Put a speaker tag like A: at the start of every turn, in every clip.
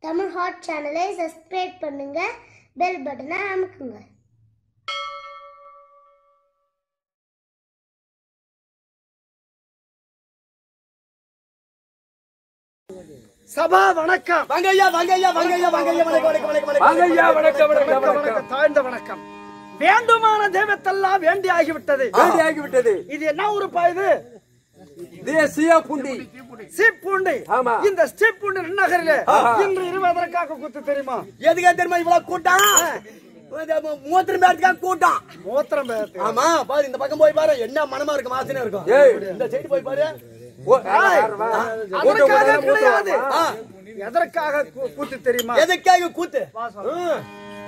A: Tamil hot சேனலை subscribe பண்ணுங்க bell பட்டனை அமுக்குங்க
B: சபா வணக்கம்
C: வாங்கய்யா வாங்கய்யா வாங்கய்யா வாங்கய்யா வணக்கம் வணக்கம் வணக்கம் வணக்கம்
D: வாங்கய்யா வணக்கம் வணக்கம்
B: வணக்கம்
D: வணக்கம்
B: வணக்கம் தாழ்ந்த வணக்கம் வேண்டுமான தெய்வத்தெல்லாம் வேண்டி ஆகிவிட்டது
D: வேண்டியாகி விட்டது
B: இது என்ன ஊருப்பா இது
D: தேசிய புண்டி
B: சீப்பூண்டி
D: ஆமா.
B: இந்த சீப்பூண்டி நகரிலே
D: ஆஹா.
B: இன்று இருபதற்காக குத்து தெரியுமா
C: எதுக்கே தெரியுமா இவ்வளவு கூட்டம் மூத்திரம் பேருக்காக கூட்டம்
B: மூத்திரம் பேத்து
C: ஆமா பாரு இந்த பக்கம் போய் பாரு என்ன மனமா இருக்கு வாசனை இருக்கும்
D: ஏய்.
C: இந்த சைடு போய் பாரு
D: ஓ, யார் வா? கூட்டம்
B: அதற்காக
D: கூட்டம்
B: கிடையாது
D: கூட்டம்.
C: ஆ,
B: எதற்காக கூ- கூத்து தெரியுமா
C: எதுக்காக கூத்து
B: வா சொல்லு.
C: ம்.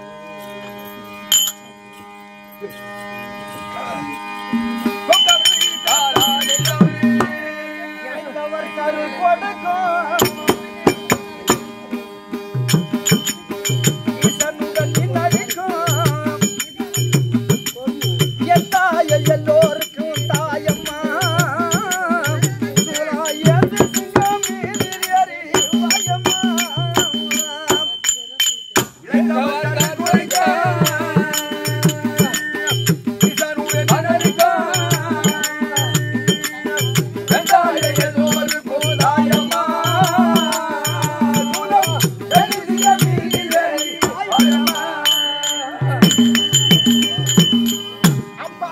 B: ஐந்தவர் கரு கொடுக்கும் ஈசனுடன் நின்னடிக்கும் என் தாயை எல்லோருக்கும் தாயம்மா சூழாயது சிங்கம் மீதிரி வாயம்மா அப்பா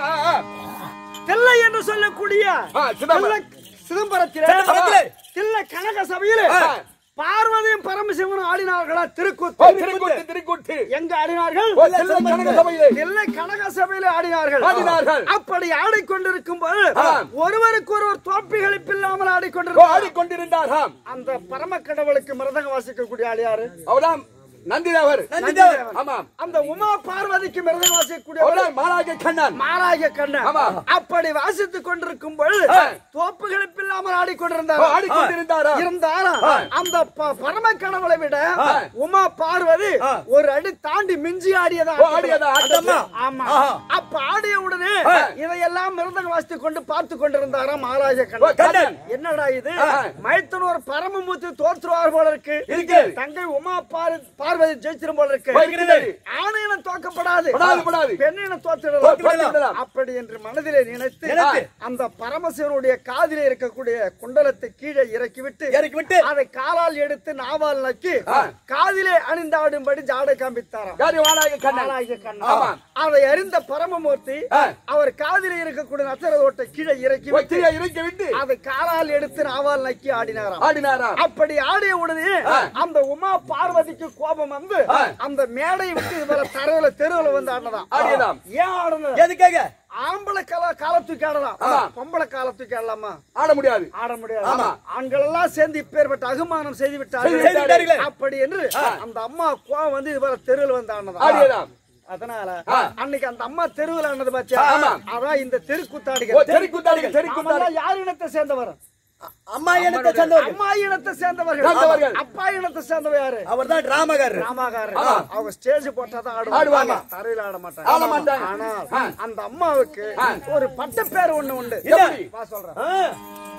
B: தில்லை என்று சொல்லக்கூடிய
D: ஆ, சிதம்பரம்.
B: தில்லை- சிதம்பரத்திலே
C: சிதம்பரத்திலே.
B: தில்லை கனக சபையிலே
D: ஆ.
B: பார்வதியும் பரமசிவனும் ஆடினார்களா
D: ஓ,
B: திருக்கூத்து
D: திருக்கூட்டு திருக்கூட்டு
B: எங்க ஆடினார்கள்
D: ஓ, தில்லை கனக சபையிலே.
B: தில்லை கனக சபையிலே ஆடினார்கள்
D: ஆடினார்கள்.
B: அப்படி ஆடிக்கொண்டிருக்கும் போது
D: ஆ.
B: ஒருவருக்கு ஒருவர் தோப்பிகளிப்பு இல்லாமல்
D: ஓ,
B: ஆடிக்கொண்டிருந்தார்
D: ஆடிக்கொண்டிருந்தாராம்
B: அந்த பரம கடவுளுக்கு மிருதங்க வாசிக்கக்கூடிய ஆள் யாரு
D: அவர்தான் நந்திதேவர்
C: நந்திதேவர்.
D: ஆமாம்
B: அந்த உமா பார்வதிக்கு மிருதங்க வாசிக்கக்கூடிய
D: அவர்தான் மாலாக கண்ணன்
B: மாராய கண்ணன்
D: ஆமா.
B: அப்படி வாசித்துக் கொண்டிருக்கும் பொழுது
D: ஆ.
B: தோப்புகளிப்பு இல்லாமல்
D: ஓ,
B: ஆடிக்கொண்டிருந்தார்
D: ஆடிக்கொண்டிருந்தாராம்
B: இருந்தாலும்
D: ஆ.
B: அந்த ப- பரம கடவுளை விட
D: ஆ.
B: உமா பார்வதி
C: ஆ.
B: ஒரு அடி தாண்டி மிஞ்சி ஆடியதா
D: ஓ, ஆடியதா, ஆட்டமா?
B: ஆமா
C: ஆஹா.
B: அப்ப ஆடிய உடனே
D: ஆ.
B: இதையெல்லாம் மிருதங்க வாசித்துக் கொண்டு பார்த்து கொண்டிருந்தாராம் மகாராஜ
D: ஓ,
B: கண்ணன்
D: கண்ணன்.
B: என்னடா இது
D: ஆ.
B: மைத்தனூர் பரமமூர்த்தி தோற்றுவார் போல இருக்கு
D: இருக்கு.
B: தங்கை உமா பார்- பார்வதி ஜெயிச்சிரும் போல இருக்கு
D: இருக்கிறது.
B: ஆணையினம் தோக்கப்படாது
D: படாது, படாது.
B: பெண்ணினம் தோற்றிடலாம்
D: தோற்றுவிடலாம்.
B: அப்படி என்று மனதிலே நினைத்து
D: நினைத்து.
B: அந்த பரமசிவனுடைய காதிலே இருக்கக்கூடிய குண்டலத்தை கீழே இறக்கிவிட்டு
C: இறக்கி விட்டு
B: அதை காலால் எடுத்து நாவால் நக்கி
D: ஆ.
B: காதிலே அணிந்தாடும்படி ஜாடை காண்பித்தாராம்
D: யாரு மாலாக கண்ணன்
B: நாலாகிய கண்ணன்.
D: ஆமா.
B: அதை அறிந்த பரமமூர்த்தி
D: ஆ.
B: அவர் காதிலே இருக்கக்கூடிய நச்சரதோட்டை கீழே இறக்கி விட்டு
D: கீழே இறக்கி விட்டு
B: அதை காலால் எடுத்து நாவால் நக்கி ஆடினாராம்
D: ஆடினாராம்
B: அப்படி ஆடிய உடனே
D: ஆ.
B: அந்த உமா பார்வதிக்கு கோபம் வந்து
D: ஆ.
B: அந்த மேடை விட்டு இதுல தரையில தெருவுல வந்து ஆடினதாம்
D: ஆடியதாம்.
B: ஏன் ஆடுனது
C: எதுக்காக
B: ஆம்பளை கால காலத்துக்கு ஆடலாம்
D: ஆமா.
B: பொம்பளை காலத்துக்கு ஆடலாமா
D: ஆட முடியாது
B: ஆட முடியாது
D: ஆமா.
B: ஆண்கள் எல்லாம் சேர்ந்து இப்பேற்பட்ட அகுமானம் செய்து
D: செய்து
B: விட்டார்கள்
C: விட்டார்களே.
B: அப்படி என்று அந்த அம்மா கோவம் வந்து இதுவரை தெருவில் வந்து ஆனதா
D: ஆடியதாம்
B: அதனால
D: ஆ.
B: அன்னைக்கு அந்த அம்மா தெருவில் ஆனது பாத்தியா
D: ஆமா.
B: அதான் இந்த
D: ஓ,
B: தெருக்கூத்தாடிகள்
D: தெருக்கூத்தாடிகள் தெருக்கூத்தாடி
B: நாமெல்லாம் யார் இனத்தை சேர்ந்தவர்
C: அம்மா எனக்கு சேர்ந்தவர்
B: அம்மா இனத்தை சேர்ந்தவர்கள்
D: சேர்ந்தவர்கள்.
B: அப்பா இனத்தை சேர்ந்தவர் யாரு
C: அவர் தான் டிராமகாரர்
B: ராமாகாரர்
D: ஆமா.
B: அவங்க ஸ்டேஜ் போட்டாதான்
D: ஆடுவாங்க.
B: ஆடுவாங்க தரையில ஆட மாட்டாங்க
D: ஆட மாட்டாங்க.
B: ஆனால்
D: ஆ.
B: அந்த அம்மாவுக்கு ஒரு பட்ட பேர் ஒண்ணு உண்டு
D: எப்படி?
B: வா சொல்றேன்
C: ஆ.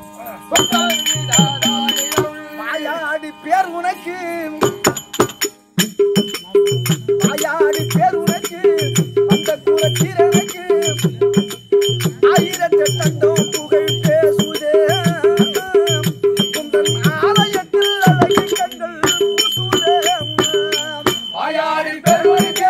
B: வாயாடி பேர் உனக்கு வாயாடி பேர் உனக்கு அந்த குலத்திரனுக்கு ஆயிரத்து தந்தம் புகழ் பேசுதே உங்கள் ஆலயத்தில் அழகு கண்கள் பூசுதே
D: வாயாடி பெருமைக்கு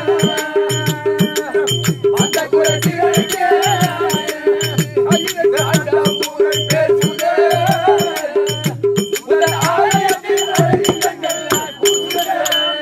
D: அந்த குலத்திற்கு ஆயிரத்து ஆயிரம் புகழ் பேசுதே. உங்கள் ஆலயத்தில் அழைத்தங்கள் கூசுதே.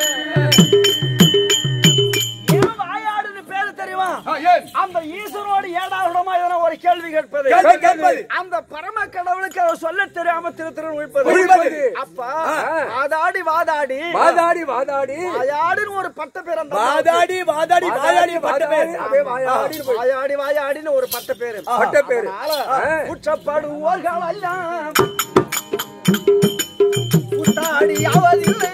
B: ஏன் வாயாடுன்னு பேரு தெரியுமா
D: ஆ, ஏன்?
B: அந்த ஈஸ்வரோடு ஏடாவிடமா எதனா ஒரு கேள்வி கேட்பது
C: கேள்வி கேட்பது.
B: அந்த பரம கடவுளுக்கு அவர் சொல்ல தெரியாம திரு திரு உழைப்பது
D: உழிப்பது.
B: அப்பா
D: ஆ.
B: வாதாடி வாதாடி
D: வாதாடி வாதாடி
B: வாயாடின்னு ஒரு பட்ட பேர் அந்த
C: வாதாடி வாதாடி வாயாடி பட்ட பேர்
D: அப்படியே வாயாடி போய்.
B: வாயாடி வாயாடின்னு ஒரு பட்ட பேரு
D: பட்ட பேரு.
B: அதனால
D: ஆ.
B: குற்றப்படுவோர்கள் எல்லாம் கூத்தாடி அவதில்லை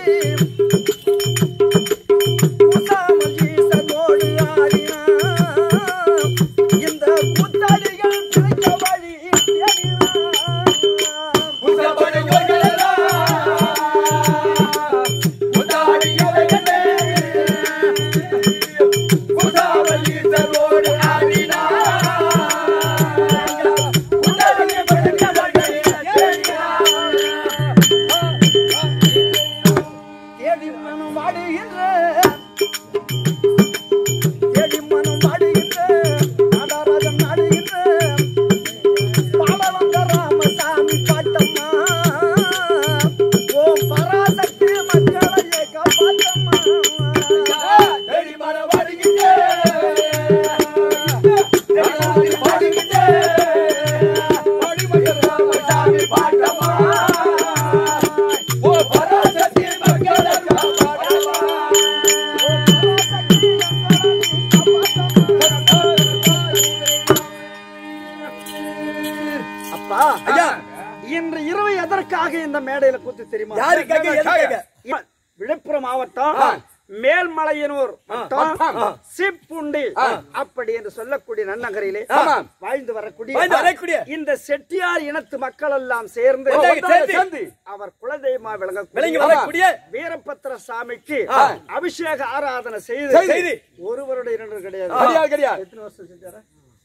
B: கூசாமல் ஈசனோடு ஆடினான். இந்த கூத்தாடிகள் பிழைக்க வழி தேடினான்.
D: புத்தபடிகள் எல்லாம்
B: இன்று இரவு எதற்காக இந்த மேடையில கூத்து தெரியுமா
C: யாருக்காக எதுக்காக
B: இ- விழுப்புரம் மாவட்டம் மேல்மலையனூர் வட்டம் சிப்புண்டி அப்படி என்று சொல்லக்கூடிய நன்னகரிலே
D: ஆமாம்.
B: வாழ்ந்து வரக்கூடிய
C: வாழ்ந்து வரக்கூடிய.
B: இந்த செட்டியார் இனத்து மக்கள் எல்லாம் சேர்ந்து
C: ஒன்றாக சேர்ந்து
B: அவர் குலதெய்வமா
C: விளங்கி
B: விளங்க
C: வரக்கூடிய
B: வீரபத்திர சாமிக்கு
C: ஆ.
B: அபிஷேக ஆராதனை
C: செய்து.
B: செய்து ஒரு வருடம் இரண்டு கிடையாது
C: கிடையாது, கிடையாது.
B: எத்தனை வருஷம் செஞ்சாரா?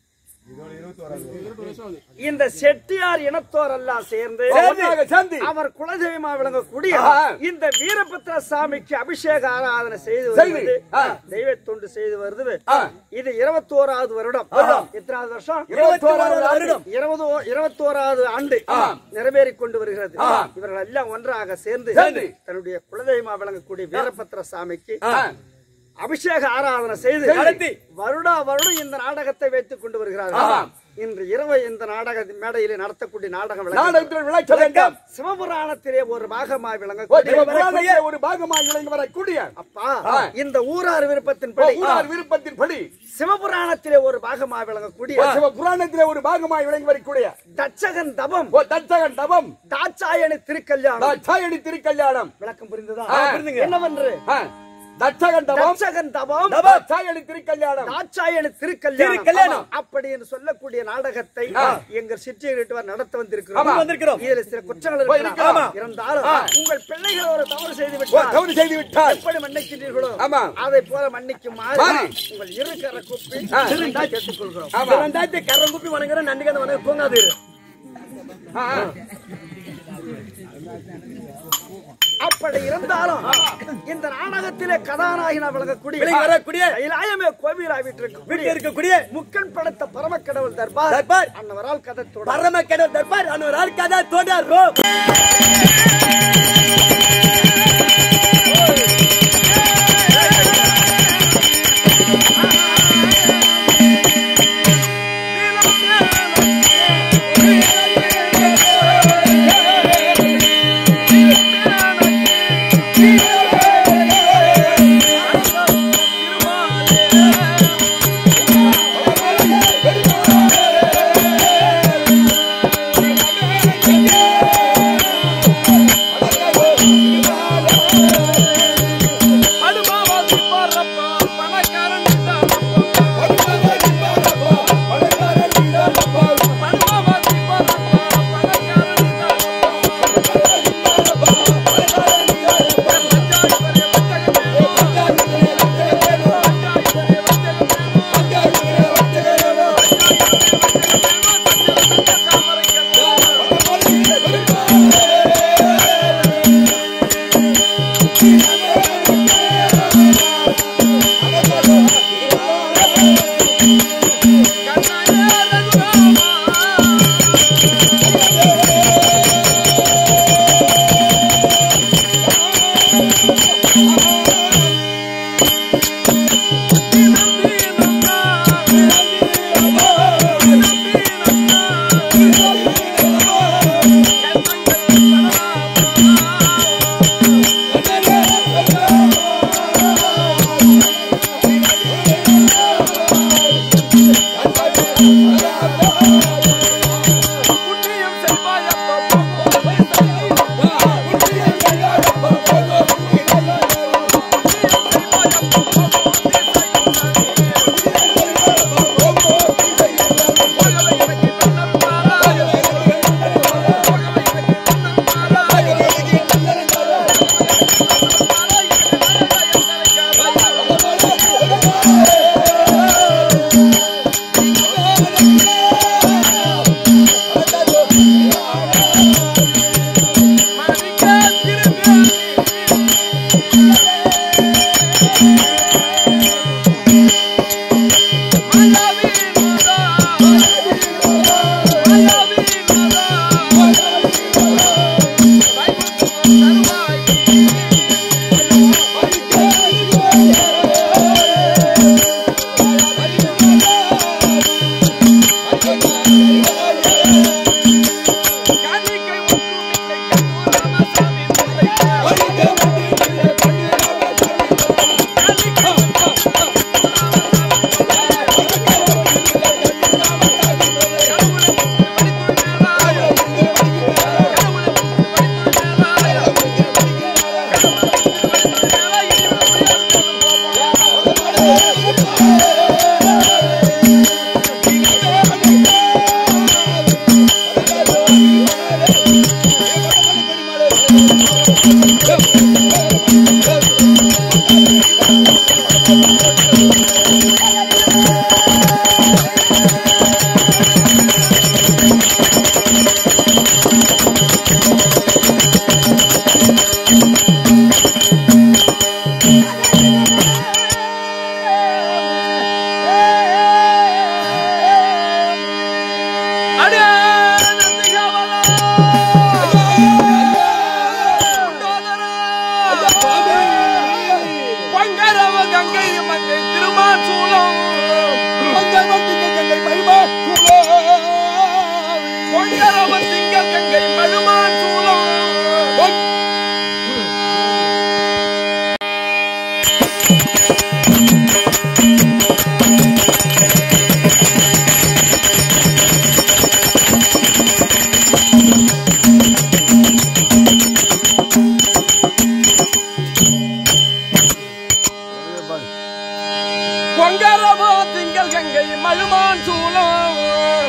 B: இந்த செட்டியார் இனத்தோர் எல்லாம் சேர்ந்து
C: ஒன்றாக சேர்ந்து
B: அவர் குலதெய்வமா விளங்கக்கூடிய
C: ஆ.
B: இந்த வீரபத்திர சாமிக்கு அபிஷேக ஆராதனை செய்து
C: செய்து.
B: வருவது
C: ஆ.
B: தெய்வ தொண்டு செய்து வருது
C: ஆ.
B: இது இருபத்தோராவது வருடம்
C: வருடம்.
B: எத்தனாவது வருஷம்
C: இருபத்தோராவது வருடம்.
B: இருபதோ இருபத்தோராவது ஆண்டு நிறைவேறிக் கொண்டு வருகிறது இவர்கள் எல்லாம் ஒன்றாக சேர்ந்து
C: சேர்ந்து.
B: தன்னுடைய குலதெய்வமா விளங்கக்கூடிய வீரபத்திர சாமிக்கு
C: ஆ.
B: அபிஷேக ஆராதனை செய்து
C: நடத்தி.
B: வருடா வருடம் இந்த நாடகத்தை வைத்துக் கொண்டு வருகிறார்கள்
C: ஆமாம்.
B: இன்று இரவு இந்த நாடக மேடையிலே நடத்தக்கூடிய நாடகம் விளங்குகிறது.
C: நாடகத்தில் விளைச்ச வேண்டும்
B: சிவபுராணத்திலே ஒரு பாகமாய்
C: ஒரு
B: விளங்கக்கூடிய
C: புராணையே ஒரு பாகமாக விளங்கி வரக்கூடிய
B: அப்பா
C: ஆ.
B: இந்த ஊரார் விருப்பத்தின்படி
C: ஊரார் விருப்பத்தின்படி
B: சிவபுராணத்திலே ஒரு பாகமாய் விளங்கக்கூடிய
C: சிவ புராணத்திலே ஒரு பாகமாக விளங்கி வரக்கூடிய
B: தட்சகன் தபம்
C: ஓ தட்சகன் தவம்
B: தாட்சாயணி திருக்கல்யாணம்
C: சாயணி திருக்கல்யாணம்
B: விளக்கம் புரிந்ததா
C: ஆ, புரிந்துங்க.
B: என்னவென்று
C: ஆ, தட்சகன் தவம்
B: தட்சகன் தபம்
C: சாயணி திருக்கல்யாணம்
B: தாட்சாயணி திருக்கல்யாணம்
C: திருக்கல்யாணம்.
B: அப்படி என்று சொல்லக்கூடிய நாடகத்தை
C: ஆ.
B: எங்கள் சிற்றியர் நடத்த
C: ஆமா.
B: வந்திருக்கிறோம்
C: வந்திருக்கிறோம்.
B: இதுல சில குற்றங்கள்
C: ஓ,
B: இருக்கலாம்.
C: இருக்கலாம்.
B: இருந்தாலும் உங்கள் பிள்ளைகள் ஒரு தவறு செய்து
C: ஓ,
B: விட்டால்
C: தவறு செய்து விட்டால்
B: எப்படி மன்னிக்கின்றீர்களோ
C: ஆமா.
B: அதை போல மன்னிக்கும்
C: மாறி.
B: உங்கள் இருக்கற கூப்பி
C: ஆ.
B: திருந்தாய் கேட்டுக்கொள்கிறோம்
C: ஆமா.
E: ரெண்டாயிரத்தி கரம் குப்பி வணங்குறேன் நன்றிக்கு அந்த வணக்கம் தூங்காது
C: ஆ, ஆ.
B: அப்படி இருந்தாலும் இந்த நாடகத்திலே கதாநாயகனா விளங்கக்கூடிய
C: விளங்கி வரக்கூடிய
B: கைலாயமே கோவிலா வீட்டிற்கு
C: வீட்டில் இருக்கக்கூடிய
B: முக்கன் படைத்த பரமக்கடவுள் தர்பார்
C: தர்பார்.
B: அன்னவரால் கதை தொடர்
C: பரம கடல் தர்பார் அன்னொரு ஆள் கதை தொடரும்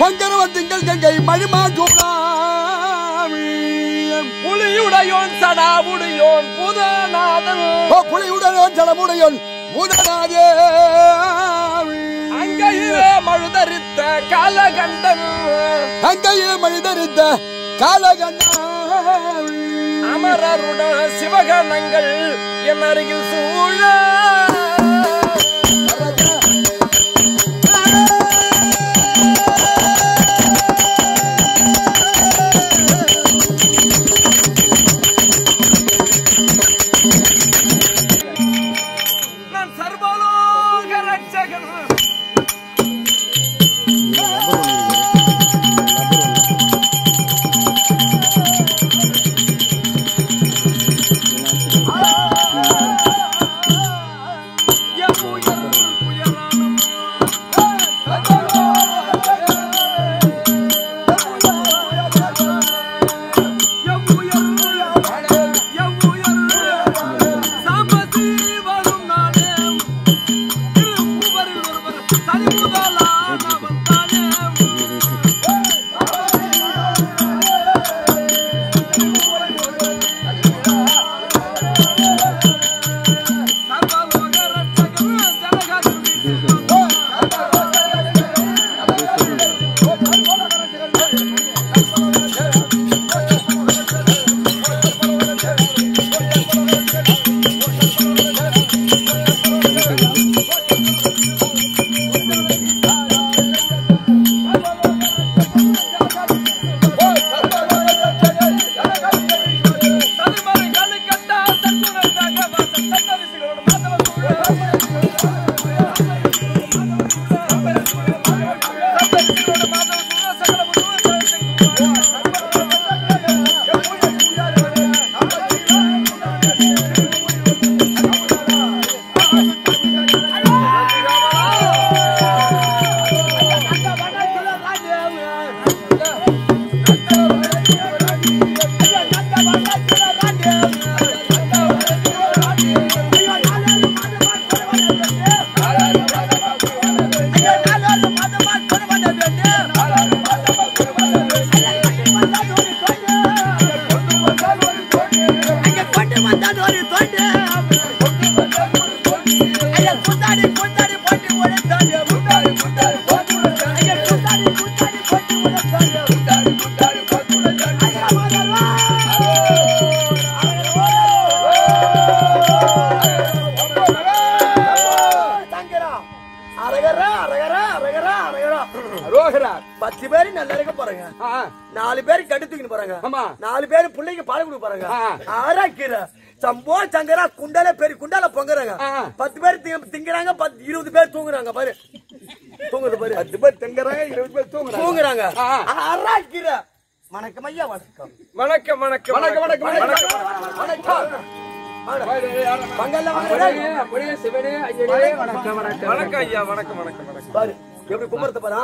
C: மங்கரவ திங்கள் கங்கை மழிமா சூடாமி
D: புலியுடையோன் சடாவுடையோன் புதநாதன்
C: புலியுடன் ஜலமுடையோன் முதலாதே
D: அங்கையிலே மழுதரித்த காலகண்டன்
C: அங்கையே மனிதரித்த காலகண்ணா
D: அமரருடன் சிவகணங்கள் என் அருகில் சூழ நான் சர்வலோக ரட்சகன் எவ்வுயர் உயரானும்
E: அரகரா அரகரா அரகரா அரகரா
C: ரோகரா
E: பத்து பேரு நல்லா இருக்க போறாங்க
C: ஆ,
E: நாலு பேரு கட்டு தூக்கிட்டு போறாங்க
C: ஆமா.
E: நாலு பேரு பிள்ளைக்கு பால் கொடுக்க போறாங்க
C: ஆ.
E: ஆறா கீரை சம்போ சங்கரா குண்டால பெரிய குண்டால பொங்குறாங்க
C: ஆ.
E: பத்து பேர் தி- திங்கறாங்க பத்து இருபது பேர் தூங்குறாங்க பாரு தூங்குது பாரு
C: பத்து பேர் தெங்கறாங்க இருபது பேர் தூங்குறாங்க
E: தூங்குறாங்க
C: ஆ.
E: ஆறா கீரை வணக்கம் ஐயா வணக்கம்
D: வணக்கம் வணக்கம்
C: வணக்கம் வணக்கம் வணக்கம் வணக்கம்
E: பங்கல்ல வாங்க
C: அப்படியே சிவனே ஐயனே வணக்கம் வணக்கம்
D: வணக்கம் ஐயா வணக்கம் வணக்கம் வணக்கம்
E: பாரு எப்படி கும்பரத்தை பாரா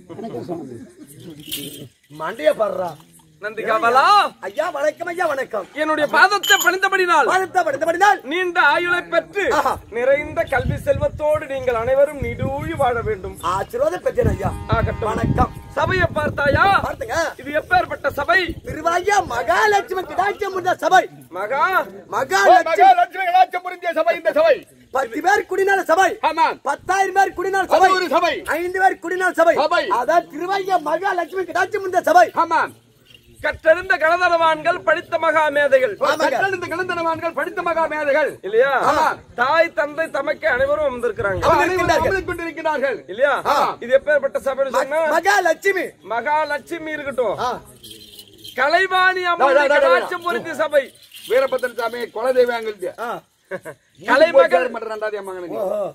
E: மண்டைய பாடுறா
D: நன்றி காவலா
E: ஐயா வணக்கம் ஐயா வணக்கம்
D: என்னுடைய பாதத்தை பணிந்தபடினால்
E: பாதத்தை படுத்தபடினால்
D: நீண்ட ஆயுளை பெற்று
E: ஆஹா.
D: நிறைந்த கல்வி செல்வத்தோடு நீங்கள் அனைவரும் நிடூழி வாழ வேண்டும்
E: ஆசீர்வாதம் பெற்றேன் ஐயா
D: ஆகட்டும்
E: வணக்கம்
D: சபையை பார்த்தாயா
E: பார்த்துங்க
D: இது எப்பேற்பட்ட சபை
E: திருவாயா மகாலட்சுமி கிடாட்சியம் உள்ள சபை
D: மகா
E: மகாலட்சுமி
C: மகாலட்சுமி கலாச்சாரம் புரிந்திய சபை இந்த சபை
E: பத்து பேர் குடிநாள் சபை
C: ஆமாம்
E: பத்தாயிரம் பேர் குடிநாள்
C: அது
E: சபை
C: ஒரு சபை.
E: ஐந்து பேர் குடிநாள் சபை
C: சபை.
E: அதான் திருவாயா மகாலட்சுமி கிடாட்சியம் உள்ள சபை
C: ஆமாம்
D: கற்றறிந்த கணதனவான்கள் படித்த மகா மேதைகள்
E: ஆமாங்க.
C: கற்றறிந்த கலந்தனவான்கள் படித்த மகா மேதைகள்
D: இல்லையா
C: ஆமா.
D: தாய் தந்தை தமக்கு அனைவரும் வந்திருக்கிறாங்க
E: அமர்ந்திருக்கிறார்கள்.
C: அமர்ந்து கொண்டிருக்கிறார்கள்
D: இல்லையா
C: ஆமா.
D: இது எப்பேற்பட்ட சபைன்னு சொன்னா
E: மகாலட்சுமி
D: மகாலட்சுமி இருக்கட்டும்
E: ஆ.
D: கலைவாணி
C: டா,
D: அம்மன்
C: டா, டா, டா.
D: கடாட்சம் பொருத்தி சபை
C: வீரபத்திரன் சாமி குலதெய்வம் எங்களுக்கு
E: ஆ.
D: கலைமகள்
C: மட்டும் ரெண்டாவது அம்மாங்க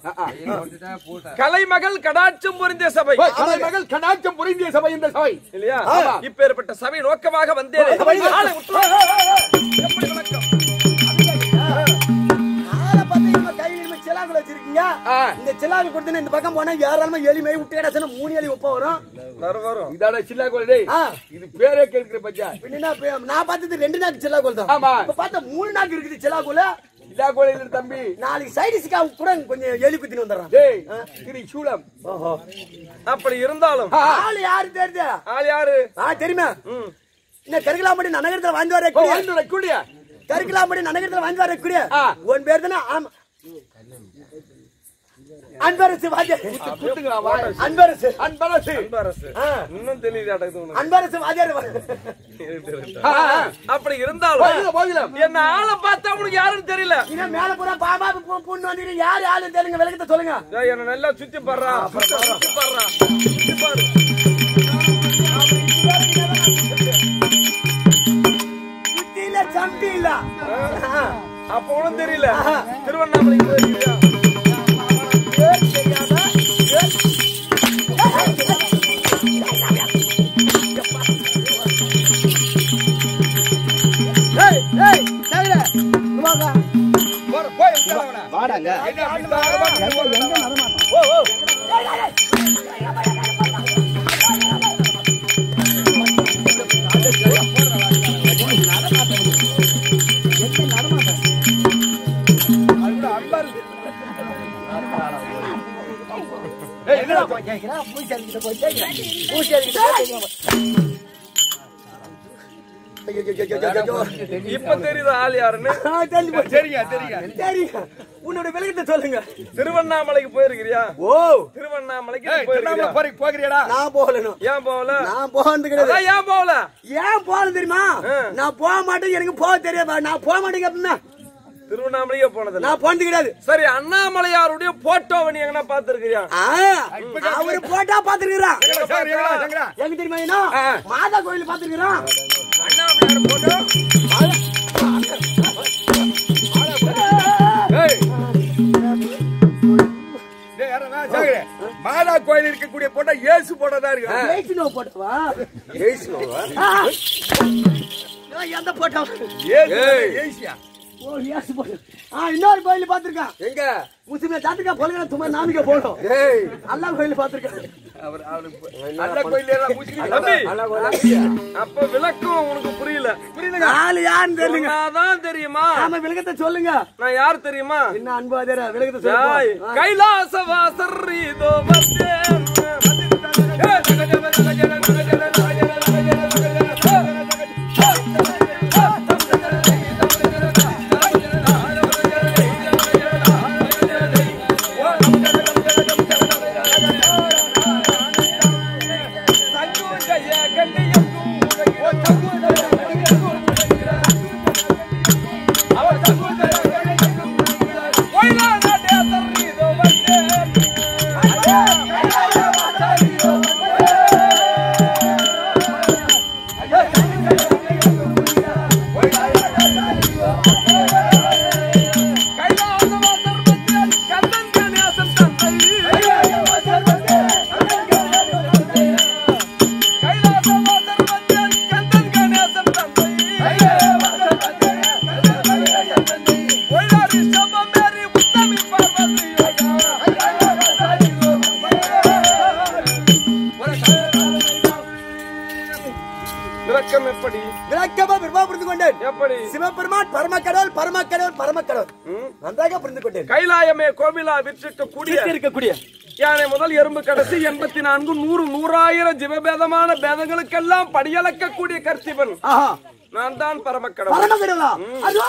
D: கலைமகள் கடாட்சம் பொருந்திய சபை
C: மகள் கடாட்சம் புரிந்திய சபை இந்த சபை
D: இல்லையா
C: ஆமா.
D: இப்பேற்பட்ட சபை நோக்கமாக வந்தேன்
E: சபை.
D: ஆளை விட்டுரு. எப்படி வணக்கம்
E: ஆளை பார்த்து இவங்க கையில இனிமே சிலாங்குல வச்சிருக்கீங்க
C: ஆ.
E: இந்த சிலாங்கு கொடுத்து இந்த பக்கம் போனா யாராலுமே எலிமை விட்டு கிடச்சுன்னா மூணு எலி ஒப்ப வரும்
D: வரும் வரும்
C: இதாட சில்லா கோல்
E: ஆ.
C: இது பேரே கேட்கிற பச்சா
E: பின்ன இப்ப நான் பார்த்தது ரெண்டு நாக்கு சில்லாகுல் தான்
C: ஆமா.
E: இப்ப பார்த்தா மூணு நாக்கு இருக்குது சில்லாகுல
C: இதா கோயில தம்பி
E: நாளைக்கு சைடிஸ்க்கு அவங்க கூட கொஞ்சம் எலி குத்தின்னு வந்துடுறான்
C: டேய் திரு சூலம்
D: அப்படி இருந்தாலும்
E: ஆளு யாரு தெரியுது
D: ஆள் யாரு
E: ஆ தெரியுமா இந்த கருக்கலாம்படி நகரத்துல வாழ்ந்து
C: ஓ
E: வரக்கூடிய
C: வந்து கூடிய
E: கருக்கலாம்படி நகரத்துல வாழ்ந்து வரக்கூடிய
C: ஆ.
E: உன் பேர் தானே ஆமா அன்பரசு வாத்தியார்
C: குத்துங்களா வா
E: அன்பரசு
C: அன்பரசு
D: அன்பரசு
E: ஆ.
D: இன்னும் தெரியுது அடக்குது உனக்கு
E: அன்பரசு வாத்தியார்
C: ஆ, ஆ.
D: அப்படி இருந்தாலும்
C: போகலாம், போகலாம்.
D: என்ன ஆளை பார்த்தா உனக்கு யாருன்னு தெரியல
E: இன்னும் மேல பூரா பாபா பூ- பூன்னு வந்துட்டு யாரு ஆளு தெரியுங்க விளக்கத்தை சொல்லுங்க
D: ஏய், என்ன நல்லா சுத்தி பாடுறா சுத்தி பாடுறா சுத்தி பாரு
E: சுத்தி இல்ல சம்பி இல்ல ஆ.
D: அப்ப ஒண்ணும் தெரியல திருவண்ணாமலைக்கு போயிருக்கியா
E: பேர் தெரியாம பேர் ஏய் ஏய் தவிர வாங்க
C: போற, போய் உட்கார அவனை. என்ன பித்தாரமா ஓ ஓ ஏய் என்னடா
D: இப்ப தெரியுது ஆள் யாருன்னு
C: சரிங்க சரிங்க
E: சரிங்க உன்னோட விளக்கத்தை சொல்லுங்க
D: திருவண்ணாமலைக்கு போயிருக்கிறியா
E: ஓ
D: திருவண்ணாமலைக்கு
C: ஏய்
D: போயிருக்கியா
C: திருவண்ணாமலை போறீங்க போகிறியாடா
E: நான் போகலனும்
D: ஏன் போகல
E: நான் போகிறது கிடையாது
D: அதான் ஏன் போகல
E: ஏன் போகல தெரியுமா
D: ஆ.
E: நான் போக மாட்டேன் எனக்கு போக தெரியாது நான் போக மாட்டேங்க அப்படின்னா
D: திருவண்ணாமலைக்கே போனதில்ல
E: நான் போனது கிடையாது
D: சரி அண்ணாமலையாருடைய போட்டோவை நீ எங்கன்னா பாத்துருக்கிறியா
E: ஆ, அவரு போட்டா பாத்துருக்கிறான்
C: சங்கரா, சங்கரா, சங்கரா.
E: எங்க தெரியுமா என்ன
C: ஆ.
E: மாதா கோயில் பாத்துருக்கிறான்
C: அண்ணாமலையார் போட்டோ ஏய் டேய், யாரா, சங்கரே. மாதா கோயில் இருக்கக்கூடிய போட்டோ இயேசு போட்டோ தான் இருக்கு
E: ஏசுனோ போட்டவா ஆ. நான் எந்த போட்டோ
C: இயேசு
E: ஏய்.
C: இயேசுயா.
E: ஓ ஏசு போட்டோ ஆ இன்னொரு கோயில் பாத்துருக்கான்
C: எங்க
E: முஸ்லிம் ஜாத்துக்கா பொழுங்க தும்மா நாமிக்க போடும்
C: ஏய்
E: அல்லா கோயில் பாத்துருக்கேன்
C: அவர் அவரு நல்ல கோயில் எல்லாம் முஸ்லிம்
D: தம்பி அப்ப விளக்கம் உனக்கு புரியல
C: புரியுதுங்க
E: ஆளு யாருன்னு தெரியலங்க
D: சொன்னாதான் தெரியுமா
E: ஆமா விளக்கத்தை சொல்லுங்க
D: நான் யார் தெரியுமா
E: என்ன அன்பு அதேரா விளக்கத்தை
D: ஜாய்
E: சொல்லுங்க
D: கைலாச வாசர் இதோ வந்தேன் விளக்கம் எப்படி
E: விளக்கமா பெருமா புரிந்து கொண்டேன்
D: எப்படி
E: சிவபெருமான் பரமக்கடவுள் பரமக்கடவுள் பரமக்கடவுள் நன்றாக புரிந்து கொண்டேன்
D: கைலாயமே கோவிலா விற்றிருக்க கூடிய
E: இருக்கக்கூடிய
D: யானை முதல் எறும்பு கடைசி எண்பத்தி நான்கு நூறு நூறாயிரம் ஜிவபேதமான பேதங்களுக்கெல்லாம் படியளக்கக்கூடிய கர்த்திபன்
E: ஆஹா
D: நான் தான் பரமக்கடவுள்
E: பரமக்கடவுளா அதுவா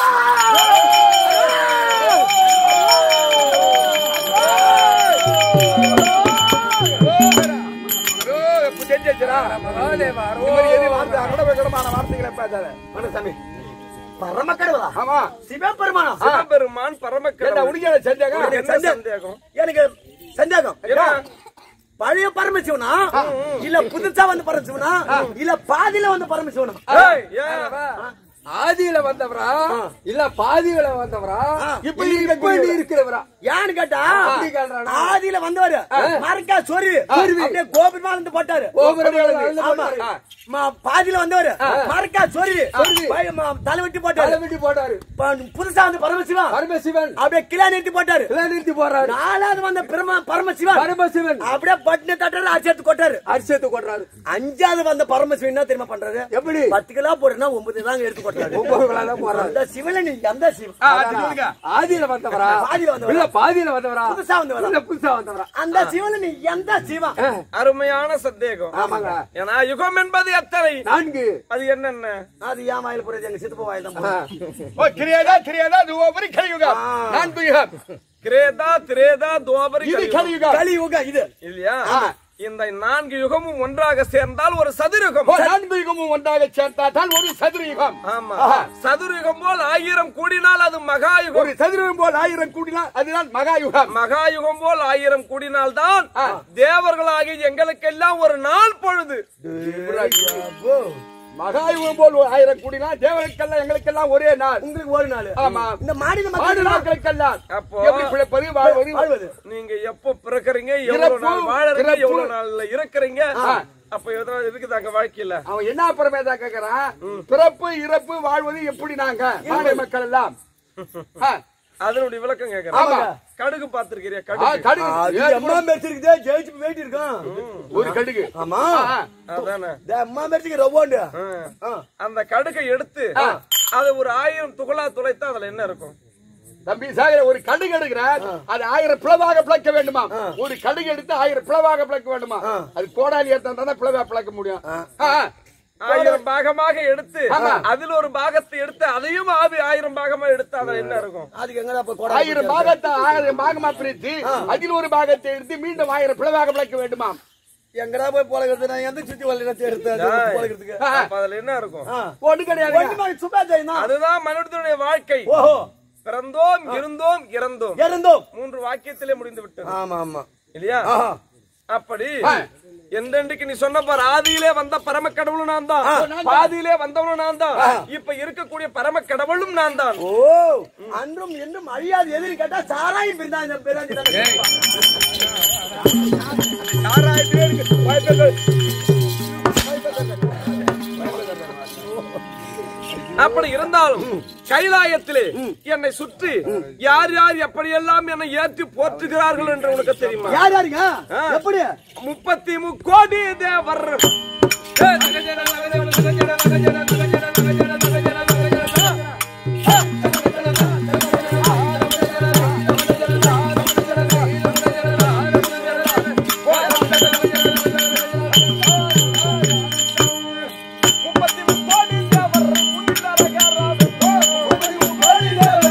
C: வார்த்தைகளை
E: பரமக்கடவுளா
C: ஆமா
E: சிவபெருமானா
D: சிவபெருமான்
C: ஏண்டா,
D: பரமக்கடவுள்
C: உனக்கு என்ன சந்தேகம்?
D: உனக்கு என்ன
E: சந்தேகம்.
D: சந்தேகம்
E: எனக்கு சந்தேகம்
D: என்ன?
E: பழைய பரமசிவனா இல்ல புதுசா வந்து பரமசிவனா இல்ல பாதியில வந்து பரமசிவனா
D: ஏய், ஏன்?
C: ஆதியில வந்தவரா இல்ல பாதியில வந்தவரா இப்ப இப்ப நீ இருக்கிறவரா
E: ஏன்னு கேட்டா
C: அப்படி கேக்குறானா?
E: ஆதியில வந்தவரு மரக்கா சொருவி அப்படியே கோபுரமா வந்து போட்டாரு
C: கோபுரம் மேல வந்து
E: ஆமா.
C: போட்டாரு.
E: ம- பாதியில வந்தவர் மறக்கா சொருவி பய- ம- தலை வெட்டி போட்டாரு
C: தலைவிட்டு போட்டாரு
E: ப- புதுசா வந்து பரமசிவன்
C: பரமசிவன்
E: அப்படியே கிலா நிறுத்தி போட்டாரு
C: கிளை நிறுத்தி போறாரு
E: நாலாவது வந்த பிரம பரமசிவன்
C: பரமசிவன்
E: அப்படியே பட்டின தட்டாரு அரிசத்து கொட்டாரு
C: அரிசத்து கொட்டுறாரு
E: அஞ்சாவது வந்த பரமசிவன் என்ன தெரியுமா பண்றாரு
C: எப்படி
E: பத்து கிலோ போடுனா ஒன்பது தாங்க எடுத்து கொட்டாரு
C: ஒன்பது கிலோ தான் போடுறாரு.
E: அந்த சிவன நீ எந்த சிவன்
D: ஆ, அது சொல்லுங்க.
C: ஆதியில வந்தவரா
E: பாதியில வந்தவரா?
C: இல்ல பாதியில வந்தவரா
E: புதுசா வந்தவரா?
C: இல்ல புதுசா வந்தவரா
E: அந்த சிவன நீ எந்த சிவன்
D: அருமையான சந்தேகம்
C: ஆமாங்க
D: ஏன்னா யுகம் என்பது எத்தனை
C: நான்கு
D: அது என்னென்ன
E: அது ஏன் வாயில போறது எங்க சித்தப்பா வாயில தான் போறது.
D: ஓ கிரியேதா கிரியேதா துவோபரி கலியுகம் நான்கு யுகம் கிரேதா திரேதா துவோபரி
C: இது
D: கலியுகம்
C: கலியுகம்
E: கலியுகம் இது
D: இல்லையா இந்த நான்கு யுகமும் ஒன்றாக சேர்ந்தால் ஒரு சதுரயுகம்
C: ஓ, நான்கு யுகமும் ஒன்றாக சேர்த்தால் ஒரு சதுர யுகம்
D: ஆமா சதுரயுகம் போல் ஆயிரம் கூடினால் அது மகாயுகம்
C: ஒரு சதுரம் போல் ஆயிரம் கூடினால் அதுதான் மகா யுகம்
D: மகாயுகம் போல் ஆயிரம் கூடினால் தான் தேவர்களாகி எங்களுக்கெல்லாம் ஒரு நாள் பொழுது
C: மகா யுகம் போல் ஒரு ஆயிரம் கூடினால் தேவனுக்கெல்லாம் எங்களுக்கெல்லாம் ஒரே நாள்
E: உங்களுக்கு ஒரு நாள்
C: ஆமா
E: இந்த மாநில
C: மாடு
E: மக்கள்
C: மக்களுக்கெல்லாம்
D: அப்போ-
C: எப்படி பிழைப்பது வாழ்வது
E: வாழ்வது
D: நீங்க எப்போ பிறக்கறீங்க எவ்வளவு
C: இறப்பு,
D: நாள் வாழறீங்க
C: இறப்பு.
D: எவ்வளவு நாள்ல இருக்கிறீங்க அப்ப எதாவது இருக்குது அங்க வாழ்க்கையில
C: அவன் என்ன பிரமேதா கேக்குறான் பிறப்பு இறப்பு வாழ்வது எப்படி நாங்க மாநில மக்கள் எல்லாம் ஆ,
D: அதனுடைய விளக்கம்
C: ஆமா.
D: கேக்குறேன் கடுகு பாத்திருக்கிறியா
C: ஆ,
D: கடுகு
C: கடுகு
E: அது
C: ஏழு
E: அம்மா மெரிச்சிருக்குதே ஜெயிச்சு போயிட்டு இருக்கான்
C: ஒரு கடுகு
E: ஆமா
C: ஆ,
D: அதானே
E: இந்த அம்மா மெரிச்சிக்கு ரொம்போண்டு
D: ஆ. அந்த கடுகை எடுத்து அதை ஒரு ஆயிரம் துகளா துளைத்தா அதுல என்ன இருக்கும்
C: தம்பி சாகர ஒரு கடுகு எடுக்கிறார் அது ஆயிரம் பிளவாக பிளக்க வேண்டுமா ஒரு கடுகு எடுத்து ஆயிரம் பிளவாக பிளக்க வேண்டுமா அது கோடாலி எடுத்தா பிளவா பிளக்க முடியும் ஆ,
D: ஆயிரம் பாகமாக எடுத்து
C: ஆமா.
D: அதுல ஒரு பாகத்தை எடுத்து அதையும் ஆவி ஆயிரம் பாகமா எடுத்து அதுல என்ன இருக்கும்
E: அதுக்கு எங்கடா போய் கொடை
C: ஆயிரம் பாகத்தை ஆயிரம் பாகமா பிரித்து அதில் ஒரு பாகத்தை எடுத்து மீண்டும் ஆயிரம் பிளவாக பிளக்க வேண்டுமா
E: எங்கடா போய் போலகிறது நான் எந்த சுத்தி வரல எடுத்து அது போலகிறதுக்கு
C: ஆ,
D: அப்ப அதுல என்ன இருக்கும்
C: ஒண்ணு கிடையாது
E: ஒண்ணுமே சும்மா செய்யணும்
D: அதுதான் மனிதனுடைய வாழ்க்கை
E: ஓஹோ
D: பிறந்தோம் இருந்தோம் இறந்தோம்
E: இருந்தோம்
D: மூன்று வாக்கியத்திலே முடிந்து விட்டது
E: ஆமா ஆமா
D: இல்லையா
E: ஆஹா.
D: அப்படி எந்தெண்டுக்கு நீ சொன்ன பாரு ஆதியிலே வந்த பரம கடவுளும் நான் தான் பாதியிலே வந்தவனும் நான் தான் இப்ப இருக்கக்கூடிய பரம கடவுளும் நான் தான்
E: ஓ அன்றும் என்றும் அழியாது எதிரி கேட்டா சாராயம் பிரிந்தா இந்த பேராண்டி தானே.
D: சாராயத்திலே இருக்கு. வாய்ப்பேர்கள். அப்படி இருந்தாலும் கைலாயத்திலே என்னை சுற்றி யார் யார் எப்படியெல்லாம் என்னை ஏற்றி போற்றுகிறார்கள் என்று உனக்கு தெரியுமா
E: யார் யாருங்க எப்படி
D: முப்பத்தி முக்கோடி தேவர் முப்பத்தி முக்கோடி தேவர் முன்னிலரகராக முப்பத்தி முக்கோடி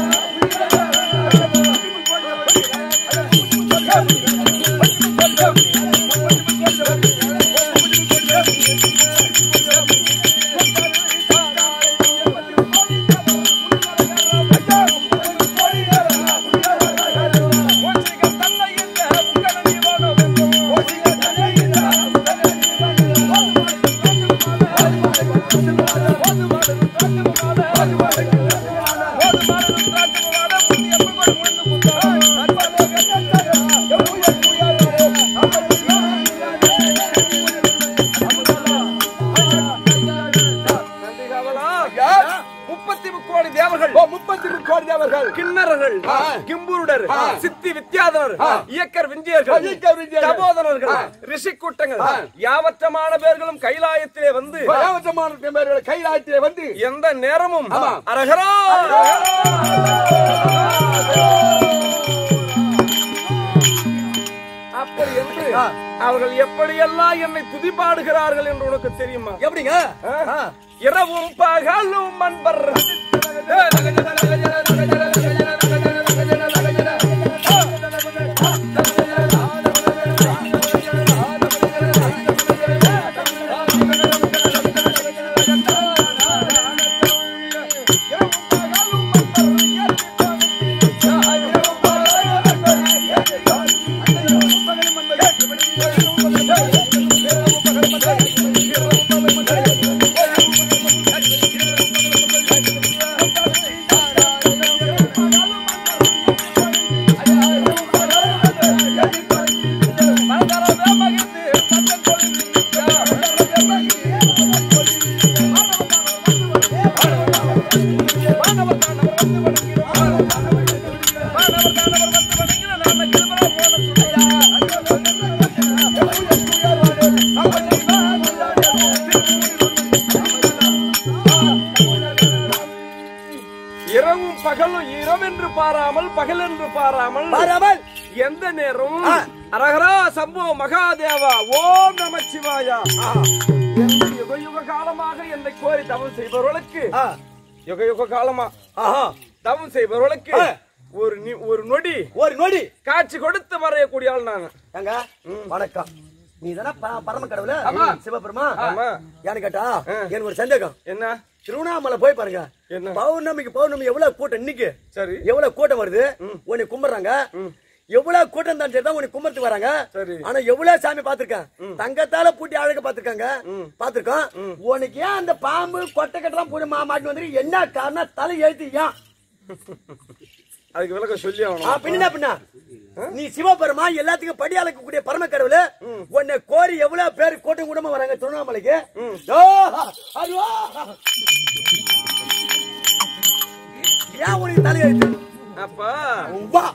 D: முப்பத்தி முக்கோடி தேவர்கள்
C: ஓ, முப்பத்தி முக்கோடி தேவர்கள்
D: கிண்ணறர்கள்
C: ஆ.
D: கிம்பூருடர்
C: ஆ.
D: சித்தி வித்யாதரர்
C: ஆ.
D: இயக்கர் விஞ்சியர்கள்
C: இயக்கர் விஞ்சியர்கள்.
D: தபோதரர்கள்
C: ஆ.
D: ரிஷி கூட்டங்கள்
C: ஆ.
D: யாவற்றமான பேர்களும் கைலாயத்திலே வந்து
C: பராமசமான பேர்கள் கைலாயத்திலே வந்து
D: எந்த நேரமும்
C: ஆமா.
D: அரகரா அப்படி என்று அவர்கள் எப்படியெல்லாம் என்னை துதிபாடுகிறார்கள் என்று உனக்கு தெரியுமா
E: எப்படிங்க ஆ.
D: இரவும் பகலும் அன்பர் மகிழ்ந்து பகலும் இரவென்று பாராமல் பகல் என்று பாராமல்
E: பாராமல்
D: எந்த நேரம் அரகரா சம்போ மகாதேவா ஓம் நம சிவாயா என்று யுக யுக காலமாக என்னை கோரி தவம் செய்பவர்களுக்கு
E: ஆ,
D: யுக யுக காலமா
E: ஆஹா.
D: தவம் செய்பவர்களுக்கு
E: ஆ.
D: ஒரு நி- ஒரு நொடி
E: ஒரு நொடி
D: காட்சி கொடுத்து மறையக்கூடிய ஆள் நான்
E: ஏங்க வணக்கம் நீ தானே பரம கடவுள சிவபெருமா
D: ஆமா.
E: ஏன்னு கேட்டா எனக்கு ஒரு சந்தேகம்
D: என்ன
E: திருவண்ணாமலை போய் பாருங்க
D: என்ன?
E: பௌர்ணமிக்கு பௌர்ணமி எவ்வளவு கூட்டம் இன்னைக்கு
D: சரி
E: எவ்வளவு கூட்டம் வருது உன்னை கும்பிடுறாங்க எவ்வளவு கூட்டம் தான் தான் உன்னை கும்பிட்டு வராங்க
D: சரி.
E: ஆனா எவ்வளவு சாமி பாத்திருக்கேன் தங்கத்தால பூட்டி அழகு பாத்திருக்காங்க பாத்திருக்கோம் உனக்கு ஏன் அந்த பாம்பு கொட்டை கட்டெல்லாம் பூடி மா மாட்டி வந்து என்ன காரணம் தலை எழுத்து ஏன்
D: அதுக்கு விளக்கம் சொல்லி
E: ஆ,
D: ஆகணும்
E: பின்ன பின்ன நீ சிவபெருமா எல்லாத்துக்கும் படி அளக்கக்கூடிய பரம கடவுள் உன்னை கோரி எவ்வளவு பேர் கூட்டம் கூட்டமா வராங்க திருவண்ணாமலைக்கு ஓ, ஐயோ. ஏன் உனக்கு தலையெழுத்து
D: அப்பா
E: வா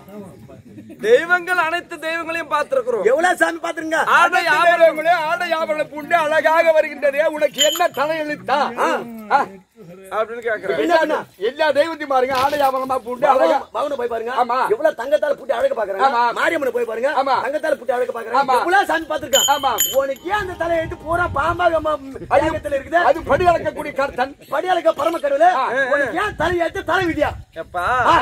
D: தெய்வங்கள் அனைத்து தெய்வங்களையும் பார்த்திருக்கிறோம்
E: எவ்வளவு சாமி பாத்துருங்க
C: ஆடை ஆபரணங்களே ஆடை ஆபரணம் பூண்டு அழகாக வருகின்றதே உனக்கு என்ன தலையெழுத்தா ஆ,
D: அப்படின்னு கேக்குறேன்
E: என்ன பண்ண?
C: எல்லா தெய்வத்தையும் பாருங்க ஆடை ஆபரணமா பூண்டு அழகா
E: பவன போய் பாருங்க
C: ஆமா.
E: எவ்வளவு தங்கத்தால பூட்டி அழகு பாக்குறாங்க
C: ஆமா.
E: மாரியம்மனை போய் பாருங்க
C: ஆமா.
E: தங்கத்தால பூட்டி அழகு பாக்குறாங்க
C: ஆமா.
E: எவ்வளவு சாமி பாத்துருக்கேன்
C: ஆமா.
E: உனக்கு ஏன் அந்த தலையெழுத்து பூரா பாம்பாக அடிக்கத்துல இருக்குது
C: அது படி அளக்கக்கூடிய கர்த்தன்
E: படியாளுக்கு பரம கடவுள் உனக்கு ஏன் தலையெழுத்து தலை விதியா
D: எப்பா
E: ஆ.